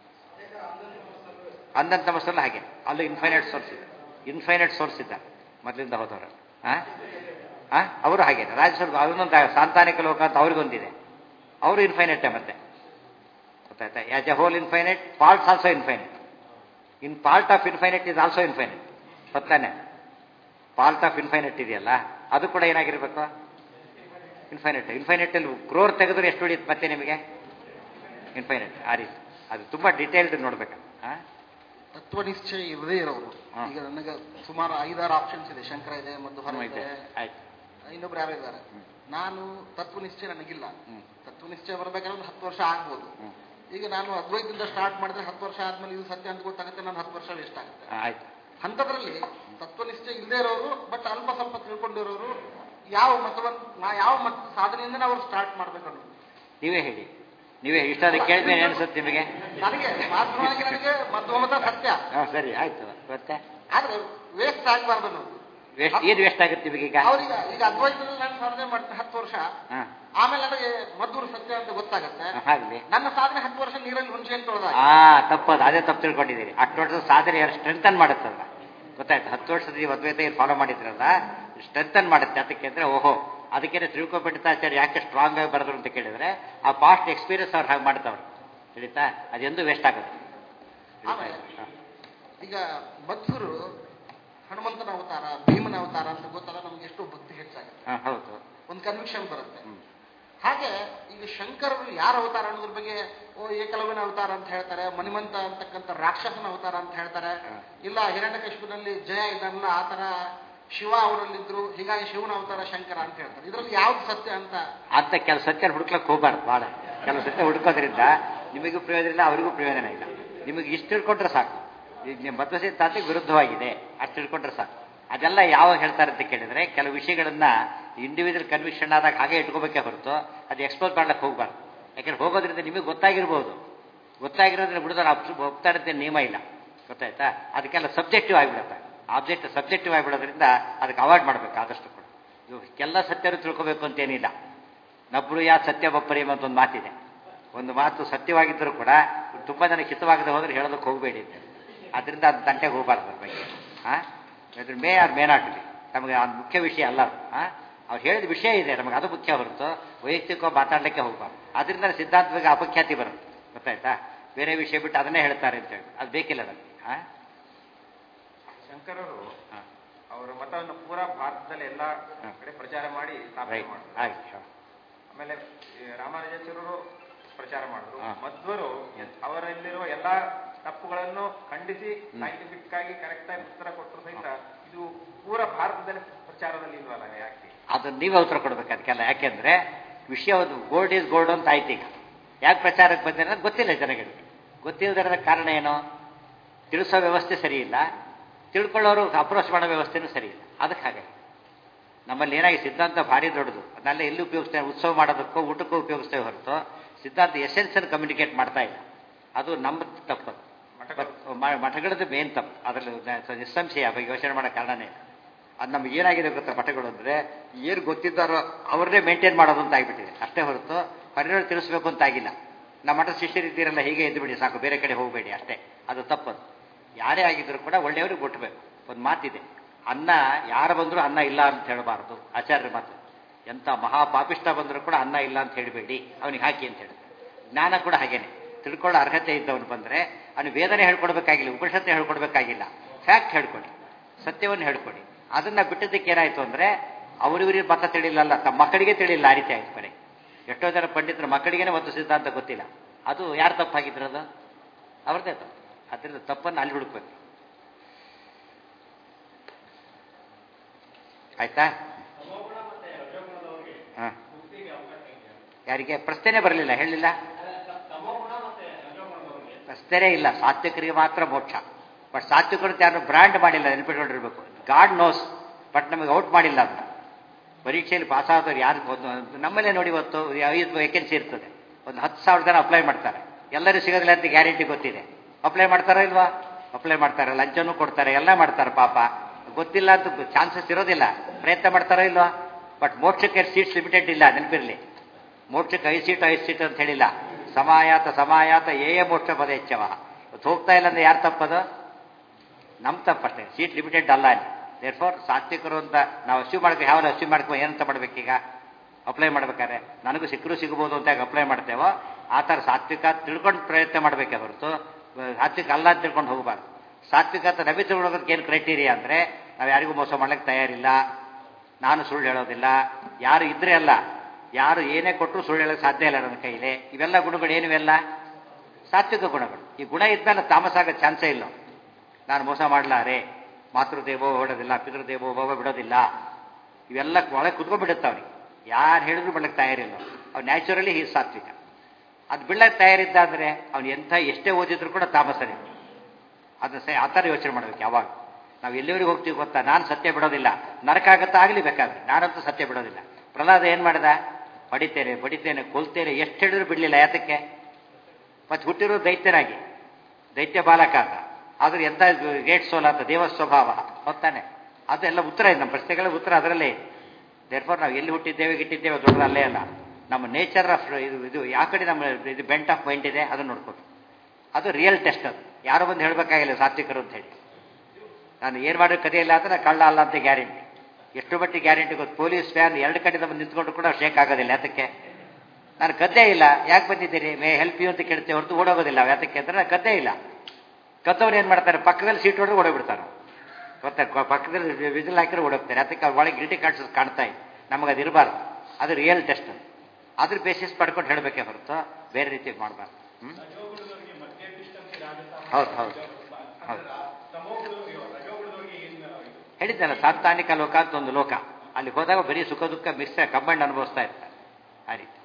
ಅಂದಂತ ಮಸಲ್ಲ ಹಾಗೆ ಅಲ್ಲೂ ಇನ್ಫೈನೈಟ್ ಸೋರ್ಸ್ ಇದೆ ಇನ್ಫೈನೈಟ್ ಸೋರ್ಸ್ ಇದ್ದಾರೆ ಮೊದಲಿಂದ ಹೋದವರು ಆ ಅವರು ಹಾಗೆ ರಾಜಸ್ವರ್ಗ ಅವನೊಂದು ಸಾಂತಾನಿಕ ಲೋಕ ಅಂತ ಅವ್ರಿಗೊಂದಿದೆ ಅವರು ಇನ್ಫೈನೈಟೇ ಮತ್ತೆ ಗೊತ್ತಾಯ್ತಾ as a whole infinite parts also infinite in part of infinite is also infinite ಗೊತ್ತಾನೆ ಪಾರ್ಟ್ ಆಫ್ ಇನ್ಫೈನೈಟ್ ಇದೆಯಲ್ಲ ಅದು ಕೂಡ ಏನಾಗಿರ್ಬೇಕು ಇನ್ಫೈನೈಟ್ ಇನ್ಫೈನೈಟ್ ಅಲ್ಲಿ ಕ್ರೋರ್ ತೆಗೆದ್ರೆ ಎಷ್ಟು ಉಳಿಯುತ್ತೆ ಮತ್ತೆ ನಿಮಗೆ ಇನ್ಫೈನೈಟ್ ಆ ರೀತಿ ಅದು ತುಂಬಾ ಡೀಟೇಲ್ಡ್ ನೋಡ್ಬೇಕು ಹಾ ತತ್ವ ನಿಶ್ಚಯ ಇರದೇ ಇರೋರು ಹಾ. ಈಗ ನನಗೆ ಸುಮಾರು ಐದಾರು ಆಪ್ಷನ್ಸ್ ಇದೆ ಶಂಕರ ಇದೆ ಮಧುಹರ ಇದೆ ಆಯ್ತು ಇನ್ನೊಬ್ರು ಯಾರು ಇದ್ದಾರೆ ನಾನು ತತ್ವ ನಿಶ್ಚಯ ನನಗಿಲ್ಲ ಹ್ಮ್. ತತ್ವ ನಿಶ್ಚಯ ಬರ್ಬೇಕಾದ್ರೆ ಒಂದು ಹತ್ತು ವರ್ಷ ಆಗ್ಬೋದು ಹ್ಮ್. ಈಗ ನಾನು ಅದ್ವೈತದಿಂದ ಸ್ಟಾರ್ಟ್ ಮಾಡಿದ್ರೆ ಹತ್ತು ವರ್ಷ ಆದ್ಮೇಲೆ ಇದು ಸತ್ಯ ಅಂತ ಗೊತ್ತಾಗುತ್ತೆ ನಾನು ಹತ್ತು ವರ್ಷ ವೇಸ್ಟ್ ಆಗುತ್ತೆ ಆ, ಆಯ್ತು ಅಂಥದ್ರಲ್ಲಿ ತತ್ವ ನಿಶ್ಚಯ ಇಲ್ಲದೆ ಇರೋರು ಬಟ್ ಅಲ್ಪ ಸ್ವಲ್ಪ ತಿಳ್ಕೊಂಡಿರೋರು ಯಾವ ಮತವನ್ನು ಯಾವ ಮತದ ಸಾಧನೆಯಿಂದ ಅವ್ರು ಸ್ಟಾರ್ಟ್ ಮಾಡ್ಬೇಕು ಅನ್ನೋದು ನೀವೇ ಹೇಳಿ ನೀವೇ ಇಷ್ಟಾದ ಕೇಳಿದ್ಮೇಲೆ ಅನ್ಸುತ್ತೆ ನಿಮಗೆ ನನಗೆ ಮಾತ್ರವಾಗಿ ನನಗೆ ಮಧ್ವಮತ ಸತ್ಯ ಹಾಂ ಸರಿ ಆಯ್ತು ಮತ್ತೆ ಆದ್ರೆ ವೇಸ್ಟ್ ಆಗ್ಬಾರ್ದು ನಾವು ವೇಸ್ಟ್ ಏನು ವೇಸ್ಟ್ ಆಗುತ್ತೆ ನಿಮಗೆ ಈಗ ಅವ್ರೀಗ ಈಗ ಅದ್ವೈತದಲ್ಲಿ ನಾನು ಸಾಧನೆ ಮಾಡ್ತೀನಿ ಹತ್ತು ವರ್ಷ ಹಾಂ ಆಮೇಲೆ ನನಗೆ ಮದ್ದೂರು ಸತ್ಯ ಅಂತ ಗೊತ್ತಾಗತ್ತೆ ಆಗಲಿ ನನ್ನ ಸಾಧನೆ ಹತ್ತು ವರ್ಷ ನೀರಲ್ಲಿ ಹುಣಸೆಯನ್ನು ತೊಳೆದಾಗ ಆ ತಪ್ಪದು ಅದೇ ತಪ್ಪು ತಿಳ್ಕೊಂಡಿದ್ದೀರಿ ಅಷ್ಟು ವರ್ಷದ ಸಾಧನೆ ಸ್ಟ್ರೆಂಥನ್ ಮಾಡುತ್ತಲ್ಲ ಗೊತ್ತಾಯ್ತು ಹತ್ತು ವರ್ಷದ ನೀವು ಅದ್ವೈತ ಫಾಲೋ ಮಾಡಿದ್ರಲ್ಲ ಸ್ಟ್ರೆಂಥನ್ ಮಾಡುತ್ತೆ ಅದಕ್ಕೆ ಅಂದ್ರೆ ಓಹೋ ಅದಕ್ಕೆ ಶ್ರೀಕೋಪಂಡಿತಾಚಾರ್ಯ ಯಾಕೆ ಸ್ಟ್ರಾಂಗ್ ಆಗಿ ಬರೆದ್ರು ಅಂತ ಕೇಳಿದ್ರೆ ಆ ಪಾಸ್ಟ್ ಎಕ್ಸ್ಪೀರಿಯನ್ಸ್ ಅವ್ರು ಹಾಗೆ ಮಾಡ್ತಾವ್ರು ತಿಳಿತಾ ಅದೆಂದು ವೇಸ್ಟ್ ಆಗುತ್ತೆ ಆಮೇಲೆ ಈಗ ಮಧ್ವರು ಹನುಮಂತನ ಅವತಾರ ಭೀಮನ ಅವತಾರ ಅಂತ ಗೊತ್ತಾಗ ನಮ್ಗೆ ಎಷ್ಟೋ ಭಕ್ತಿ ಹೆಚ್ಚಾಗುತ್ತೆ ಹಾಂ ಹೌದು ಒಂದು ಕನ್ವಿಕ್ಷನ್ ಬರುತ್ತೆ ಹ್ಮ್. ಹಾಗೆ ಈಗ ಶಂಕರರು ಯಾರ ಅವತಾರ ಅನ್ನೋದ್ರ ಬಗ್ಗೆ ಓ ಏಕಲವ್ಯನ ಅವತಾರ ಅಂತ ಹೇಳ್ತಾರೆ ಮಣಿಮಂತ ಅಂತಕ್ಕಂಥ ರಾಕ್ಷಸನ ಅವತಾರ ಅಂತ ಹೇಳ್ತಾರೆ ಹ್ಮ್. ಇಲ್ಲ ಹಿರಣ್ಯಕಶಿಪುನಲ್ಲಿ ಜಯ ಇದ್ದಾನಲ್ಲ ಆತನ ಶಿವ ಅವರಲ್ಲಿದ್ರು ಹೀಗಾಗಿ ಶಿವನ ಅವತಾರ ಶಂಕರ ಅಂತ ಹೇಳ್ತಾರೆ ಇದರಲ್ಲಿ ಯಾವ್ದು ಸತ್ಯ ಅಂತ ಅಂತ ಕೆಲವು ಸತ್ಯ ಹುಡುಕ್ಲಕ್ಕೆ ಹೋಗ್ಬಾರ್ದು ಭಾಳ ಕೆಲವು ಸತ್ಯ ಹುಡುಕೋದ್ರಿಂದ ನಿಮಗೂ ಪ್ರಯೋಜನ ಇಲ್ಲ ಅವರಿಗೂ ಪ್ರಯೋಜನ ಇಲ್ಲ ನಿಮಗೆ ಇಷ್ಟು ತಿಳ್ಕೊಂಡ್ರೆ ಸಾಕು ಈಗ ನಿಮ್ಮ ಮಧ್ವ ಸಿದ್ಧಾಂತಕ್ಕೆ ವಿರುದ್ಧವಾಗಿದೆ ಅಷ್ಟು ತಿಳ್ಕೊಂಡ್ರೆ ಸಾಕು ಅದೆಲ್ಲ ಯಾವಾಗ ಹೇಳ್ತಾರೆ ಅಂತ ಕೇಳಿದ್ರೆ ಕೆಲವು ವಿಷಯಗಳನ್ನ ಇಂಡಿವಿಜುವಲ್ ಕನ್ವಿಕ್ಷನ್ ಆದಾಗ ಹಾಗೆ ಇಟ್ಕೋಬೇಕೇ ಹೊರತು ಅದು ಎಕ್ಸ್ಪೋಸ್ ಮಾಡ್ಲಿಕ್ಕೆ ಹೋಗ್ಬಾರ್ದು ಯಾಕಂದ್ರೆ ಹೋಗೋದ್ರಿಂದ ನಿಮಗೆ ಗೊತ್ತಾಗಿರ್ಬೋದು ಗೊತ್ತಾಗಿರೋದ್ರಿಂದ ಬಿಡೋದ್ರ ಹೋಗ್ತಾರೆ ಅಂತ ನಿಯಮ ಇಲ್ಲ ಗೊತ್ತಾಯ್ತಾ ಅದಕ್ಕೆಲ್ಲ ಸಬ್ಜೆಕ್ಟಿವ್ ಆಗಿಬಿಡುತ್ತೆ ಆಬ್ಜೆಕ್ಟ್ ಸಬ್ಜೆಕ್ಟಿವ್ ಆಗಿಬಿಡೋದ್ರಿಂದ ಅದಕ್ಕೆ ಅವಾಯ್ಡ್ ಮಾಡಬೇಕು ಆದಷ್ಟು ಕೂಡ ಇದು ಎಲ್ಲ ಸತ್ಯರು ತಿಳ್ಕೋಬೇಕು ಅಂತೇನಿಲ್ಲ ನಬ್ರು ಯಾ ಸತ್ಯ ಬಪ್ಪರಿಯಂ ಅಂತ ಒಂದು ಮಾತಿದೆ ಒಂದು ಮಾತು ಸತ್ಯವಾಗಿದ್ದರೂ ಕೂಡ ತುಂಬ ಜನಕ್ಕೆ ಹಿತವಾಗದೆ ಹೋದ್ರೆ ಹೇಳೋದಕ್ಕೆ ಹೋಗಬೇಡಿ ಅಂತ ಅದರಿಂದ ಅದು ತಂಟೆಗೆ ಹೋಗಬಾರ್ದು ಅದ್ರ ಬಗ್ಗೆ ಹಾಂ ಅದ್ರ may or may not be ನಮಗೆ ಅದು ಮುಖ್ಯ ವಿಷಯ ಅಲ್ಲ ಅದು ಹಾಂ ಅವ್ರು ಹೇಳಿದ ವಿಷಯ ಇದೆ ನಮಗೆ ಅದು ಮುಖ್ಯ ಹೊರತು ವೈಯಕ್ತಿಕವಾಗಿ ಮಾತಾಡಲಿಕ್ಕೆ ಹೋಗಬಾರ್ದು ಅದರಿಂದ ಸಿದ್ಧಾಂತ ಬಗ್ಗೆ ಅಪಖ್ಯಾತಿ ಬರುತ್ತೆ ಗೊತ್ತಾಯ್ತಾ ಬೇರೆ ವಿಷಯ ಬಿಟ್ಟು ಅದನ್ನೇ ಹೇಳ್ತಾರೆ ಅಂತ ಹೇಳಿ ಅದು ಬೇಕಿಲ್ಲ ನಮಗೆ ಹಾಂ ಶಂಕರರು ಹಾಂ ಅವರ ಮತವನ್ನು ಪೂರಾ ಭಾರತದಲ್ಲಿ ಎಲ್ಲಾ ಹಾ. ಕಡೆ ಪ್ರಚಾರ ಮಾಡಿ ಸ್ಥಾಪನೆ ರೈಟ್ ಮಾಡಿದ್ರು ಆಯ್ತು ಹಾಂ ಆಮೇಲೆ ಈ ರಾಮಾನುಜಾಚಾರ್ಯರು ಪ್ರಚಾರ ಮಾಡಿದ್ರು ಹಾ. ಮಧ್ವರು ಅವರಲ್ಲಿರುವ ಎಲ್ಲಾ ತಪ್ಪುಗಳನ್ನು ಖಂಡಿಸಿ ಸೈಂಟಿಫಿಕ್ ಆಗಿ ಕರೆಕ್ಟ್ ಆಗಿ ಉತ್ತರ ಕೊಟ್ಟರು ಸಹಿತ ಇದು ಪೂರಾ ಭಾರತದಲ್ಲಿ ಪ್ರಚಾರದಲ್ಲಿ ಇಲ್ವಲ್ಲ ಯಾಕೆ ಅದನ್ನ ನೀವೇ ಉತ್ತರ ಕೊಡ್ಬೇಕು ಅದಕ್ಕೆಲ್ಲ ಯಾಕೆಂದ್ರೆ ವಿಷಯ ಒಂದು ಗೋಲ್ಡ್ ಈಸ್ ಗೋಲ್ಡ್ ಅಂತ ಆಯ್ತು ಈಗ ಯಾಕೆ ಪ್ರಚಾರಕ್ಕೆ ಬಂದಿರ ಅನ್ನೋದು ಗೊತ್ತಿಲ್ಲ ಜನಗಳಿಗೆ ಗೊತ್ತಿಲ್ಲದಿರೋದ ಕಾರಣ ಏನು ತಿಳಿಸೋ ವ್ಯವಸ್ಥೆ ಸರಿ ಇಲ್ಲ ತಿಳ್ಕೊಳ್ಳೋರು ಅಪ್ರೋಚ್ ಮಾಡೋ ವ್ಯವಸ್ಥೆನೂ ಸರಿ ಇಲ್ಲ ಅದಕ್ಕೆ ಹಾಗೆ ನಮ್ಮಲ್ಲಿ ಏನಾಗಿ ಸಿದ್ಧಾಂತ ಭಾರಿ ದೊಡ್ಡದು ಅದನ್ನೆಲ್ಲ ಎಲ್ಲಿ ಉಪಯೋಗಿಸ್ತೇವೆ ಉತ್ಸವ ಮಾಡೋದಕ್ಕೋ ಊಟಕ್ಕೂ ಉಪಯೋಗಿಸ್ತೇವೆ ಹೊರತು ಸಿದ್ಧಾಂತ ಎಸೆನ್ಸನ್ನು ಕಮ್ಯುನಿಕೇಟ್ ಮಾಡ್ತಾ ಇಲ್ಲ ಅದು ನಮ್ಮ ತಪ್ಪದು ಮ- ಮಠಗಳದ್ದು ಮೇನ್ ತಪ್ಪು ಅದರಲ್ಲಿ ನ- ನಿಸ್ಸಂಶಯ ಬಗ್ಗೆ ಯೋಚನೆ ಮಾಡೋ ಕಾರಣನೇ ಇಲ್ಲ. ಅದು ನಮ್ಗೆ ಏನಾಗಿದೆ ಗೊತ್ತಾ ಮಠಗಳು ಅಂದರೆ ಏನು ಗೊತ್ತಿದ್ದಾರೋ ಅವ್ರನ್ನೇ ಮೇಂಟೈನ್ ಮಾಡೋದು ಅಂತ ಆಗಿಬಿಟ್ಟಿದೆ ಅಷ್ಟೇ ಹೊರತು ಹೊರಗಡೆ ತಿಳಿಸ್ಬೇಕು ಅಂತ ಆಗಿಲ್ಲ ನಮ್ಮ ಮಠ ಶಿಷ್ಯರಿದ್ದೀರಲ್ಲ ಹೀಗೆ ಎದ್ದು ಬಿಡಿ ಸಾಕು ಬೇರೆ ಕಡೆ ಹೋಗಬೇಡಿ ಅಷ್ಟೇ ಅದು ತಪ್ಪದು ಯಾರೇ ಆಗಿದ್ರು ಕೂಡ ಒಳ್ಳೆಯವ್ರಿಗೆ ಕೊಟ್ಟಬೇಕು ಒಂದು ಮಾತಿದೆ ಅನ್ನ ಯಾರು ಬಂದರೂ ಅನ್ನ ಇಲ್ಲ ಅಂತ ಹೇಳಬಾರ್ದು ಆಚಾರ್ಯರ ಮಾತು ಎಂಥ ಮಹಾಪಾಪಿಷ್ಟ ಬಂದರೂ ಕೂಡ ಅನ್ನ ಇಲ್ಲ ಅಂತ ಹೇಳಬೇಡಿ ಅವನಿಗೆ ಹಾಕಿ ಅಂತ ಹೇಳಿದ್ರು ಜ್ಞಾನ ಕೂಡ ಹಾಗೇನೆ ತಿಳ್ಕೊಳ್ಳೋ ಅರ್ಹತೆ ಇದ್ದವನು ಬಂದರೆ ಅವನು ವೇದನೆ ಹೇಳ್ಕೊಡ್ಬೇಕಾಗಿಲ್ಲ ಉಪನಿಷತ್ತೆ ಹೇಳ್ಕೊಡ್ಬೇಕಾಗಿಲ್ಲ ಫ್ಯಾಕ್ಟ್ ಹೇಳ್ಕೊಡಿ ಸತ್ಯವನ್ನು ಹೇಳ್ಕೊಡಿ ಅದನ್ನ ಬಿಟ್ಟದಕ್ಕೆ ಏನಾಯ್ತು ಅಂದ್ರೆ ಅವರಿವರಿಗೆ ಮತ ತಿಳಿಲ್ಲಲ್ಲ ತಮ್ಮ ಮಕ್ಕಳಿಗೆ ತಿಳಿಲ್ಲ ಆ ರೀತಿ ಆಯ್ತು ಬರೀ ಎಷ್ಟೋ ಜನ ಪಂಡಿತರ ಮಕ್ಕಳಿಗೇನೆ ಒಂದು ಸಿದ್ಧಾಂತ ಗೊತ್ತಿಲ್ಲ ಅದು ಯಾರು ತಪ್ಪಾಗಿದ್ರದು ಅವ್ರದ್ದೇ ತಪ್ಪು ಅದರಿಂದ ತಪ್ಪನ್ನು ಅಲ್ಲಿ ಹುಡುಕ್ಬೇಕು ಆಯ್ತಾ ಹಾ ಯಾರಿಗೆ ಪ್ರಶ್ನೆನೇ ಬರಲಿಲ್ಲ ಹೇಳಿಲ್ಲ ಪ್ರಶ್ನೆನೇ ಇಲ್ಲ ಸಾತ್ವಿಕರಿಗೆ ಮಾತ್ರ ಮೋಕ್ಷ ಬಟ್ ಸಾತ್ವಿಕರು ಯಾರು ಬ್ರ್ಯಾಂಡ್ ಮಾಡಿಲ್ಲ ನೆನಪಿಟ್ಕೊಂಡಿರ್ಬೇಕು ಗಾಡ್ ನೋಸ್ ಬಟ್ ನಮಗೆ ಔಟ್ ಮಾಡಿಲ್ಲ ಅದನ್ನ ಪರೀಕ್ಷೆಯಲ್ಲಿ ಪಾಸ್ ಆದವ್ರು ಯಾರು ಒಂದು ನಮ್ಮಲ್ಲೇ ನೋಡಿ ಇವತ್ತು ಐದು ವೇಕೆನ್ಸಿ ಇರ್ತದೆ ಒಂದು ಹತ್ತು ಸಾವಿರ ಜನ ಅಪ್ಲೈ ಮಾಡ್ತಾರೆ ಎಲ್ಲರೂ ಸಿಗೋದಿಲ್ಲ ಅಂತ ಗ್ಯಾರಂಟಿ ಗೊತ್ತಿದೆ ಅಪ್ಲೈ ಮಾಡ್ತಾರಾ ಇಲ್ವಾ ಅಪ್ಲೈ ಮಾಡ್ತಾರೆ ಲಂಚನೂ ಕೊಡ್ತಾರೆ ಎಲ್ಲ ಮಾಡ್ತಾರೆ ಪಾಪ ಗೊತ್ತಿಲ್ಲ ಅಂತ ಚಾನ್ಸಸ್ ಇರೋದಿಲ್ಲ ಪ್ರಯತ್ನ ಮಾಡ್ತಾರೋ ಇಲ್ವಾ ಬಟ್ ಮೋಕ್ಷಕ್ಕೆ ಸೀಟ್ಸ್ ಲಿಮಿಟೆಡ್ ಇಲ್ಲ ನೆನಪಿರಲಿ ಮೋಕ್ಷಕ್ಕೆ ಐದು ಸೀಟ್ ಐದು ಸೀಟ್ ಅಂತ ಹೇಳಿಲ್ಲ ಸಮಾಯಾತ ಸಮಾಯಾತ ಏ ಏ ಮೋಕ್ಷ ಪದ ಹೆಚ್ಚವ ಇವತ್ತು ಹೋಗ್ತಾ ಇಲ್ಲ ಅಂದ್ರೆ ಯಾರು ತಪ್ಪದು ನಮ್ಮ ತಪ್ಪಷ್ಟೇ ಸೀಟ್ ಲಿಮಿಟೆಡ್ ಅಲ್ಲ ಅಲ್ಲಿ ದೇರ್ ಫೋರ್ ಸಾತ್ವಿಕರು ಅಂತ ನಾವು ಅಶ್ಯೂ ಮಾಡ್ಕೊ ಯಾವ ಅಶ್ಯೂ ಮಾಡ್ಕೊ ಏನಂತ ಮಾಡ್ಬೇಕೀಗ ಅಪ್ಲೈ ಮಾಡ್ಬೇಕಾದ್ರೆ ನನಗೂ ಸಿಕ್ಕರು ಸಿಗಬಹುದು ಅಂತ ಅಪ್ಲೈ ಮಾಡ್ತೇವೋ ಆ ಥರ ಸಾತ್ವಿಕ ತಿಳ್ಕೊಂಡು ಪ್ರಯತ್ನ ಮಾಡಬೇಕೇ ಹೊರತು ಸಾತ್ವಿಕ ಅಲ್ಲ ಅಂತ ತಿಳ್ಕೊಂಡು ಹೋಗಬಾರ್ದು ಸಾತ್ವಿಕ ಅಂತ ನಬಿ ತಿಳ್ಕೊಳ್ಳೋದಕ್ಕೆ ಏನು ಕ್ರೈಟೀರಿಯಾ ಅಂದರೆ ನಾವು ಯಾರಿಗೂ ಮೋಸ ಮಾಡ್ಲಿಕ್ಕೆ ತಯಾರಿಲ್ಲ ನಾನು ಸುಳ್ಳು ಹೇಳೋದಿಲ್ಲ ಯಾರು ಇದ್ರೆ ಅಲ್ಲ ಯಾರು ಏನೇ ಕೊಟ್ಟರು ಸುಳ್ಳು ಹೇಳೋಕ್ಕೆ ಸಾಧ್ಯ ಇಲ್ಲ ನನ್ನ ಕೈಲಿ ಇವೆಲ್ಲ ಗುಣಗಳು ಏನಿವೆಲ್ಲ ಸಾತ್ವಿಕ ಗುಣಗಳು ಈ ಗುಣ ಇದ್ಮೇಲೆ ತಾಮಸ ಆಗೋ ಚಾನ್ಸೇ ಇಲ್ಲ ನಾನು ಮೋಸ ಮಾಡಲಾರೆ ಮಾತೃದೇವೋ ಹೊಡೋದಿಲ್ಲ ಪಿತೃದೇವೋ ಭವ ಬಿಡೋದಿಲ್ಲ ಇವೆಲ್ಲ ಒಳಗೆ ಕುತ್ಕೊಂಡ್ಬಿಡುತ್ತೆ ಅವನಿಗೆ ಯಾರು ಹೇಳಿದ್ರು ಬಿಡಕ್ಕೆ ತಯಾರಿಲ್ಲ ಅವ್ನು ನ್ಯಾಚುರಲಿ ಈ ಸಾತ್ವಿಕ ಅದು ಬಿಡಕ್ಕೆ ತಯಾರಿದ್ದ ಅಂದರೆ ಅವ್ನು ಎಂಥ ಎಷ್ಟೇ ಓದಿದ್ರು ಕೂಡ ತಾಮಸನೇ ಅದು ಸಹ ಆ ಥರ ಯೋಚನೆ ಮಾಡ್ಬೇಕು ಯಾವಾಗ ನಾವು ಎಲ್ಲಿವರೆಗೆ ಹೋಗ್ತೀವಿ ಗೊತ್ತಾ ನಾನು ಸತ್ಯ ಬಿಡೋದಿಲ್ಲ ನರಕ ಆಗತ್ತಾ ಆಗಲಿ ಬೇಕಾದ್ರೆ ನಾನಂತೂ ಸತ್ಯ ಬಿಡೋದಿಲ್ಲ ಪ್ರಹ್ಲಾದ ಏನು ಮಾಡ್ದ ಬಡಿತೇನೆ ಬಡಿತೇನೆ ಕೊಲ್ತೇನೆ ಎಷ್ಟು ಹೇಳಿದ್ರು ಬಿಡಲಿಲ್ಲ ಯಾತಕ್ಕೆ ಮತ್ತೆ ಹುಟ್ಟಿರೋ ದೈತ್ಯನಾಗಿ ದೈತ್ಯ ಬಾಲಕ ಅಂತ ಆದ್ರೆ ಎಂಥ ಗೇಟ್ ಸೋಲ ಅಂತ ದೇವ ಸ್ವಭಾವ ಹೊತ್ತಾನೆ ಅದೆಲ್ಲ ಉತ್ತರ ಇದೆ ನಮ್ಮ ಪ್ರಶ್ನೆಗಳ ಉತ್ತರ ಅದರಲ್ಲೇ ಇದೆ ದೇರ್ಫೋರ್ ನಾವು ಎಲ್ಲಿ ಹುಟ್ಟಿದ್ದೇವೆ ಗಿಟ್ಟಿದ್ದೇವೆ ದೊಡ್ಡದು ಅಲ್ಲೇ ಅಲ್ಲ ನಮ್ಮ ನೇಚರ್ ಆಫ್ ಇದು ಇದು ಯಾವ ಕಡೆ ನಮ್ಮ ಇದು ಬೆಂಟ್ ಆಫ್ ಮೈಂಡ್ ಇದೆ ಅದನ್ನು ನೋಡ್ಕೊಂಡು ಅದು ರಿಯಲ್ ಟೆಸ್ಟ್ ಅದು ಯಾರೋ ಬಂದು ಹೇಳಬೇಕಾಗಿಲ್ಲ ಸಾತ್ವಿಕರು ಅಂತ ಹೇಳಿ ನಾನು ಏನು ಮಾಡೋ ಕಥೆಯಿಲ್ಲ ಅಂದ್ರೆ ಕಳ್ಳ ಅಲ್ಲ ಅಂತ ಗ್ಯಾರಂಟಿ ಎಷ್ಟು ಮಟ್ಟಿಗೆ ಗ್ಯಾರಂಟಿ ಗೊತ್ತು ಪೊಲೀಸ್ ವ್ಯಾನ್ ಎರಡು ಕಡೆಯಿಂದ ಬಂದು ನಿಂತ್ಕೊಂಡು ಕೂಡ ಶೇಕ್ ಆಗೋದಿಲ್ಲ ಯಾತಕ್ಕೆ ನಾನು ಕದ್ದೇ ಇಲ್ಲ ಯಾಕೆ ಬಂದಿದ್ದೀರಿ ಮೇ ಹೆಲ್ಪ್ ಯು ಅಂತ ಕೇಳ್ತೇವೆ ಹೊರತು ಓಡೋಗೋದಿಲ್ಲ ಯಾತಕ್ಕೆ ಅಂದ್ರೆ ನಾನು ಕದ್ದೇ ಇಲ್ಲ ಕದ್ದವ್ರು ಏನು ಮಾಡ್ತಾರೆ ಪಕ್ಕದಲ್ಲಿ ಸೀಟ್ ಹೊಡೆದು ಓಡೋಗ್ಬಿಡ್ತಾರೆ ಗೊತ್ತಾ ಕ- ಪಕ್ಕದಲ್ಲಿ ವಿಜಿಲ್ ಹಾಕಿದ್ರೆ ಓಡೋಗ್ತಾರೆ ಅದಕ್ಕೆ ಅವ್ರ ಒಳಗೆ ಗಿಲ್ಟಿ ಕಾರ್ಡ್ಸ್ ಕಾಣ್ತಾ ಇದೆ ನಮಗೆ ಅದು ಇರಬಾರ್ದು ಅದು ರಿಯಲ್ ಟೆಸ್ಟ್ ಅದು ಅದ್ರ ಬೇಸಿಸ್ ಪಡ್ಕೊಂಡು ಹೇಳಬೇಕೇ ಹೊರತು ಬೇರೆ ರೀತಿ ಮಾಡಬಾರ್ದು ಹ್ಞೂ ಹೌದು ಹೌದು ಹೌದು ಹೇಳಿದ್ದಲ್ಲ ಸಾಂತಾನಿಕ ಲೋಕ ಅಂತ ಒಂದು ಲೋಕ ಅಲ್ಲಿ ಹೋದಾಗ ಬರೀ ಸುಖ ದುಃಖ ಮಿಕ್ಸ್ ಕಂಬೈಂಡ್ ಅನುಭವಿಸ್ತಾ ಇರ್ತಾರೆ ಆ ರೀತಿ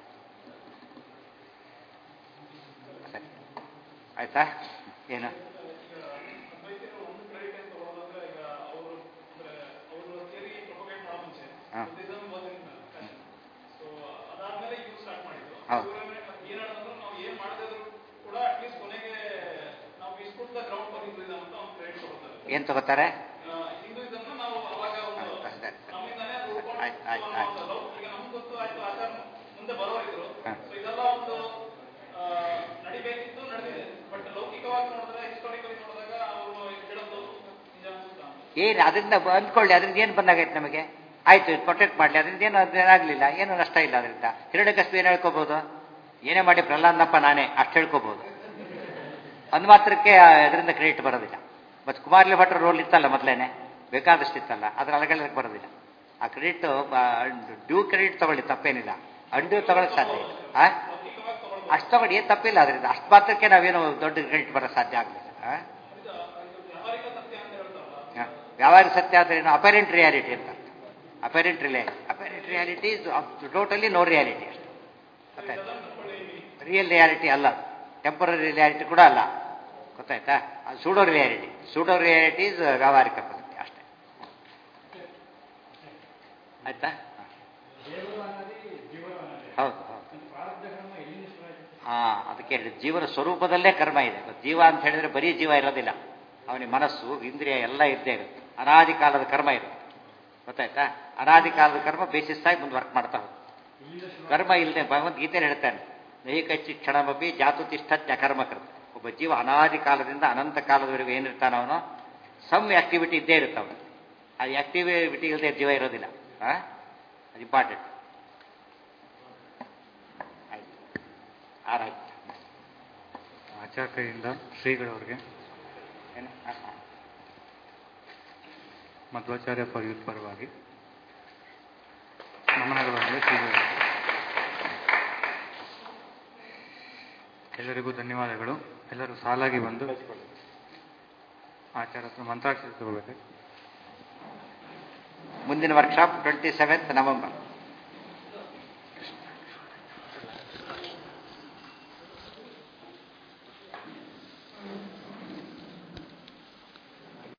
ಸರಿ ಆಯ್ತಾ ಏನು ಹಾಂ ಹೌದು ಏನು ತಗೋತಾರೆ ಆಯ್ತು ಆಯ್ತು ಆಯ್ತು ಹಾಂ ಏನು ಅದರಿಂದ ಬ- ಅಂದ್ಕೊಳ್ಳಿ ಅದರಿಂದ ಏನು ಬಂದಾಗೈತೆ ನಮಗೆ ಆಯ್ತು ಪ್ರೊಟೆಕ್ಟ್ ಮಾಡಲಿ ಅದರಿಂದ ಏನು ಅದೇನಾಗಲಿಲ್ಲ ಏನು ನಷ್ಟ ಇಲ್ಲ ಅದರಿಂದ ಹಿರಣ್ಯಕಸ್ಪು ಏನು ಹೇಳ್ಕೋಬಹುದು ಏನೇ ಮಾಡಿ ಪ್ರಹ್ಲಾದನಪ್ಪ ನಾನೇ ಅಷ್ಟು ಹೇಳ್ಕೋಬಹುದು ಅಂದ್ ಮಾತ್ರಕ್ಕೆ ಅದರಿಂದ ಕ್ರೆಡಿಟ್ ಬರೋದಿಲ್ಲ ಮತ್ತು ಕುಮಾರಲಿ ಭಟ್ರ ರೋಲ್ ಇತ್ತಲ್ಲ ಮೊದಲೇನೆ ಬೇಕಾದಷ್ಟು ಇತ್ತಲ್ಲ ಅದ್ರ ಅಲಗಲಕ್ಕೆ ಬರೋದಿಲ್ಲ ಆ ಕ್ರೆಡಿಟ್ ಡ್ಯೂ ಕ್ರೆಡಿಟ್ ತಗೊಳ್ಳಿ ತಪ್ಪೇನಿಲ್ಲ ಅಂಡ್ಯೂ ತಗೊಳಕ್ ಸಾಧ್ಯ ಇಲ್ಲ ಆ? ಅಷ್ಟು ತಗೊಂಡು ಏನು ತಪ್ಪಿಲ್ಲ ಅದರಿಂದ ಅಷ್ಟು ಮಾತ್ರಕ್ಕೆ ನಾವೇನು ದೊಡ್ಡ ಕ್ರೆಡಿಟ್ ಬರೋ ಸಾಧ್ಯ ಆಗಲಿಲ್ಲ ಆ? ಹ. ವ್ಯಾವಹಾರಿಕ ಸತ್ಯ ಅಂದ್ರೆ ಏನು ಅಪರೆಂಟ್ ರಿಯಾಲಿಟಿ ಅಂತ ಅಪರೆಂಟ್ ರಿಲೇ apparent reality totally no reality ಅಷ್ಟೇ ಗೊತ್ತಾಯ್ತಾ ರಿಯಲ್ ರಿಯಾಲಿಟಿ ಅಲ್ಲ ಟೆಂಪರರಿ ರಿಯಾಲಿಟಿ ಕೂಡ ಅಲ್ಲ ಗೊತ್ತಾಯ್ತಾ ಅದು pseudo reality pseudo reality is ವ್ಯಾವಹಾರಿಕ ಪದ್ಧತಿ ಅಷ್ಟೇ ಆಯ್ತಾ ಹೌದು ಹೌದು ಹಾ ಅದಕ್ಕೆ ಹೇಳಿದೆ ಜೀವನ ಸ್ವರೂಪದಲ್ಲೇ ಕರ್ಮ ಇದೆ ಜೀವ ಅಂತ ಹೇಳಿದ್ರೆ ಬರೀ ಜೀವ ಇರೋದಿಲ್ಲ ಅವನಿಗೆ ಮನಸ್ಸು ಇಂದ್ರಿಯ ಎಲ್ಲ ಇದ್ದೇ ಇರುತ್ತೆ ಅನಾದಿ ಕಾಲದ ಕರ್ಮ ಇರುತ್ತೆ ಗೊತ್ತಾಯ್ತಾ ಅನಾದಿ ಕಾಲದ ಕರ್ಮ ಬೇಸಿಸ್ ಆಗಿ ಮುಂದೆ ವರ್ಕ್ ಮಾಡ್ತಾ ಹೋಗುತ್ತೆ ಕರ್ಮ ಇಲ್ಲದೆ ಭಗವದ್ಗೀತೆ ಹೇಳ್ತಾನೆ ನೈಕಚ್ಚಿ ಕ್ಷಣಮಪಿ ಜಾತು ತಿಷ್ಠತ್ಯ ಕರ್ಮಕೃತ ಒಬ್ಬ ಜೀವ ಅನಾದಿ ಕಾಲದಿಂದ ಅನಂತ ಕಾಲದವರೆಗೂ ಏನಿರ್ತಾನ ಅವನು ಸಮ್ ಆಕ್ಟಿವಿಟಿ ಇದ್ದೇ ಇರುತ್ತೆ ಅವನು ಆ ಆಕ್ಟಿವಿಟಿ ಇಲ್ಲದೆ ಜೀವ ಇರೋದಿಲ್ಲ ಅದು ಇಂಪಾರ್ಟೆಂಟ್ ಆಯ್ತು ಆರಾಯ್ತು ಆಚಾರ್ಯರಿಂದ ಶ್ರೀಗಳವ್ರಿಗೆ ಏನು ಹಾಂ ಹಾಂ ಮಧ್ವಾಚಾರ್ಯ ಪರ್ಯುತ್ ಪರವಾಗಿ ನಮನಗಳೊಂದಿಗೆ ಶ್ರೀಗಳು ಎಲ್ಲರಿಗೂ ಧನ್ಯವಾದಗಳು ಎಲ್ಲರೂ ಸಾಲಾಗಿ ಬಂದು ಆಚಾರ ಹತ್ರ ಮಂತ್ರಾಕ್ಷರ ತಗೋಬೇಕು ಮುಂದಿನ ವರ್ಕ್ಶಾಪ್ ಟ್ವೆಂಟಿ ಸೆವೆಂತ್ ನವೆಂಬರ್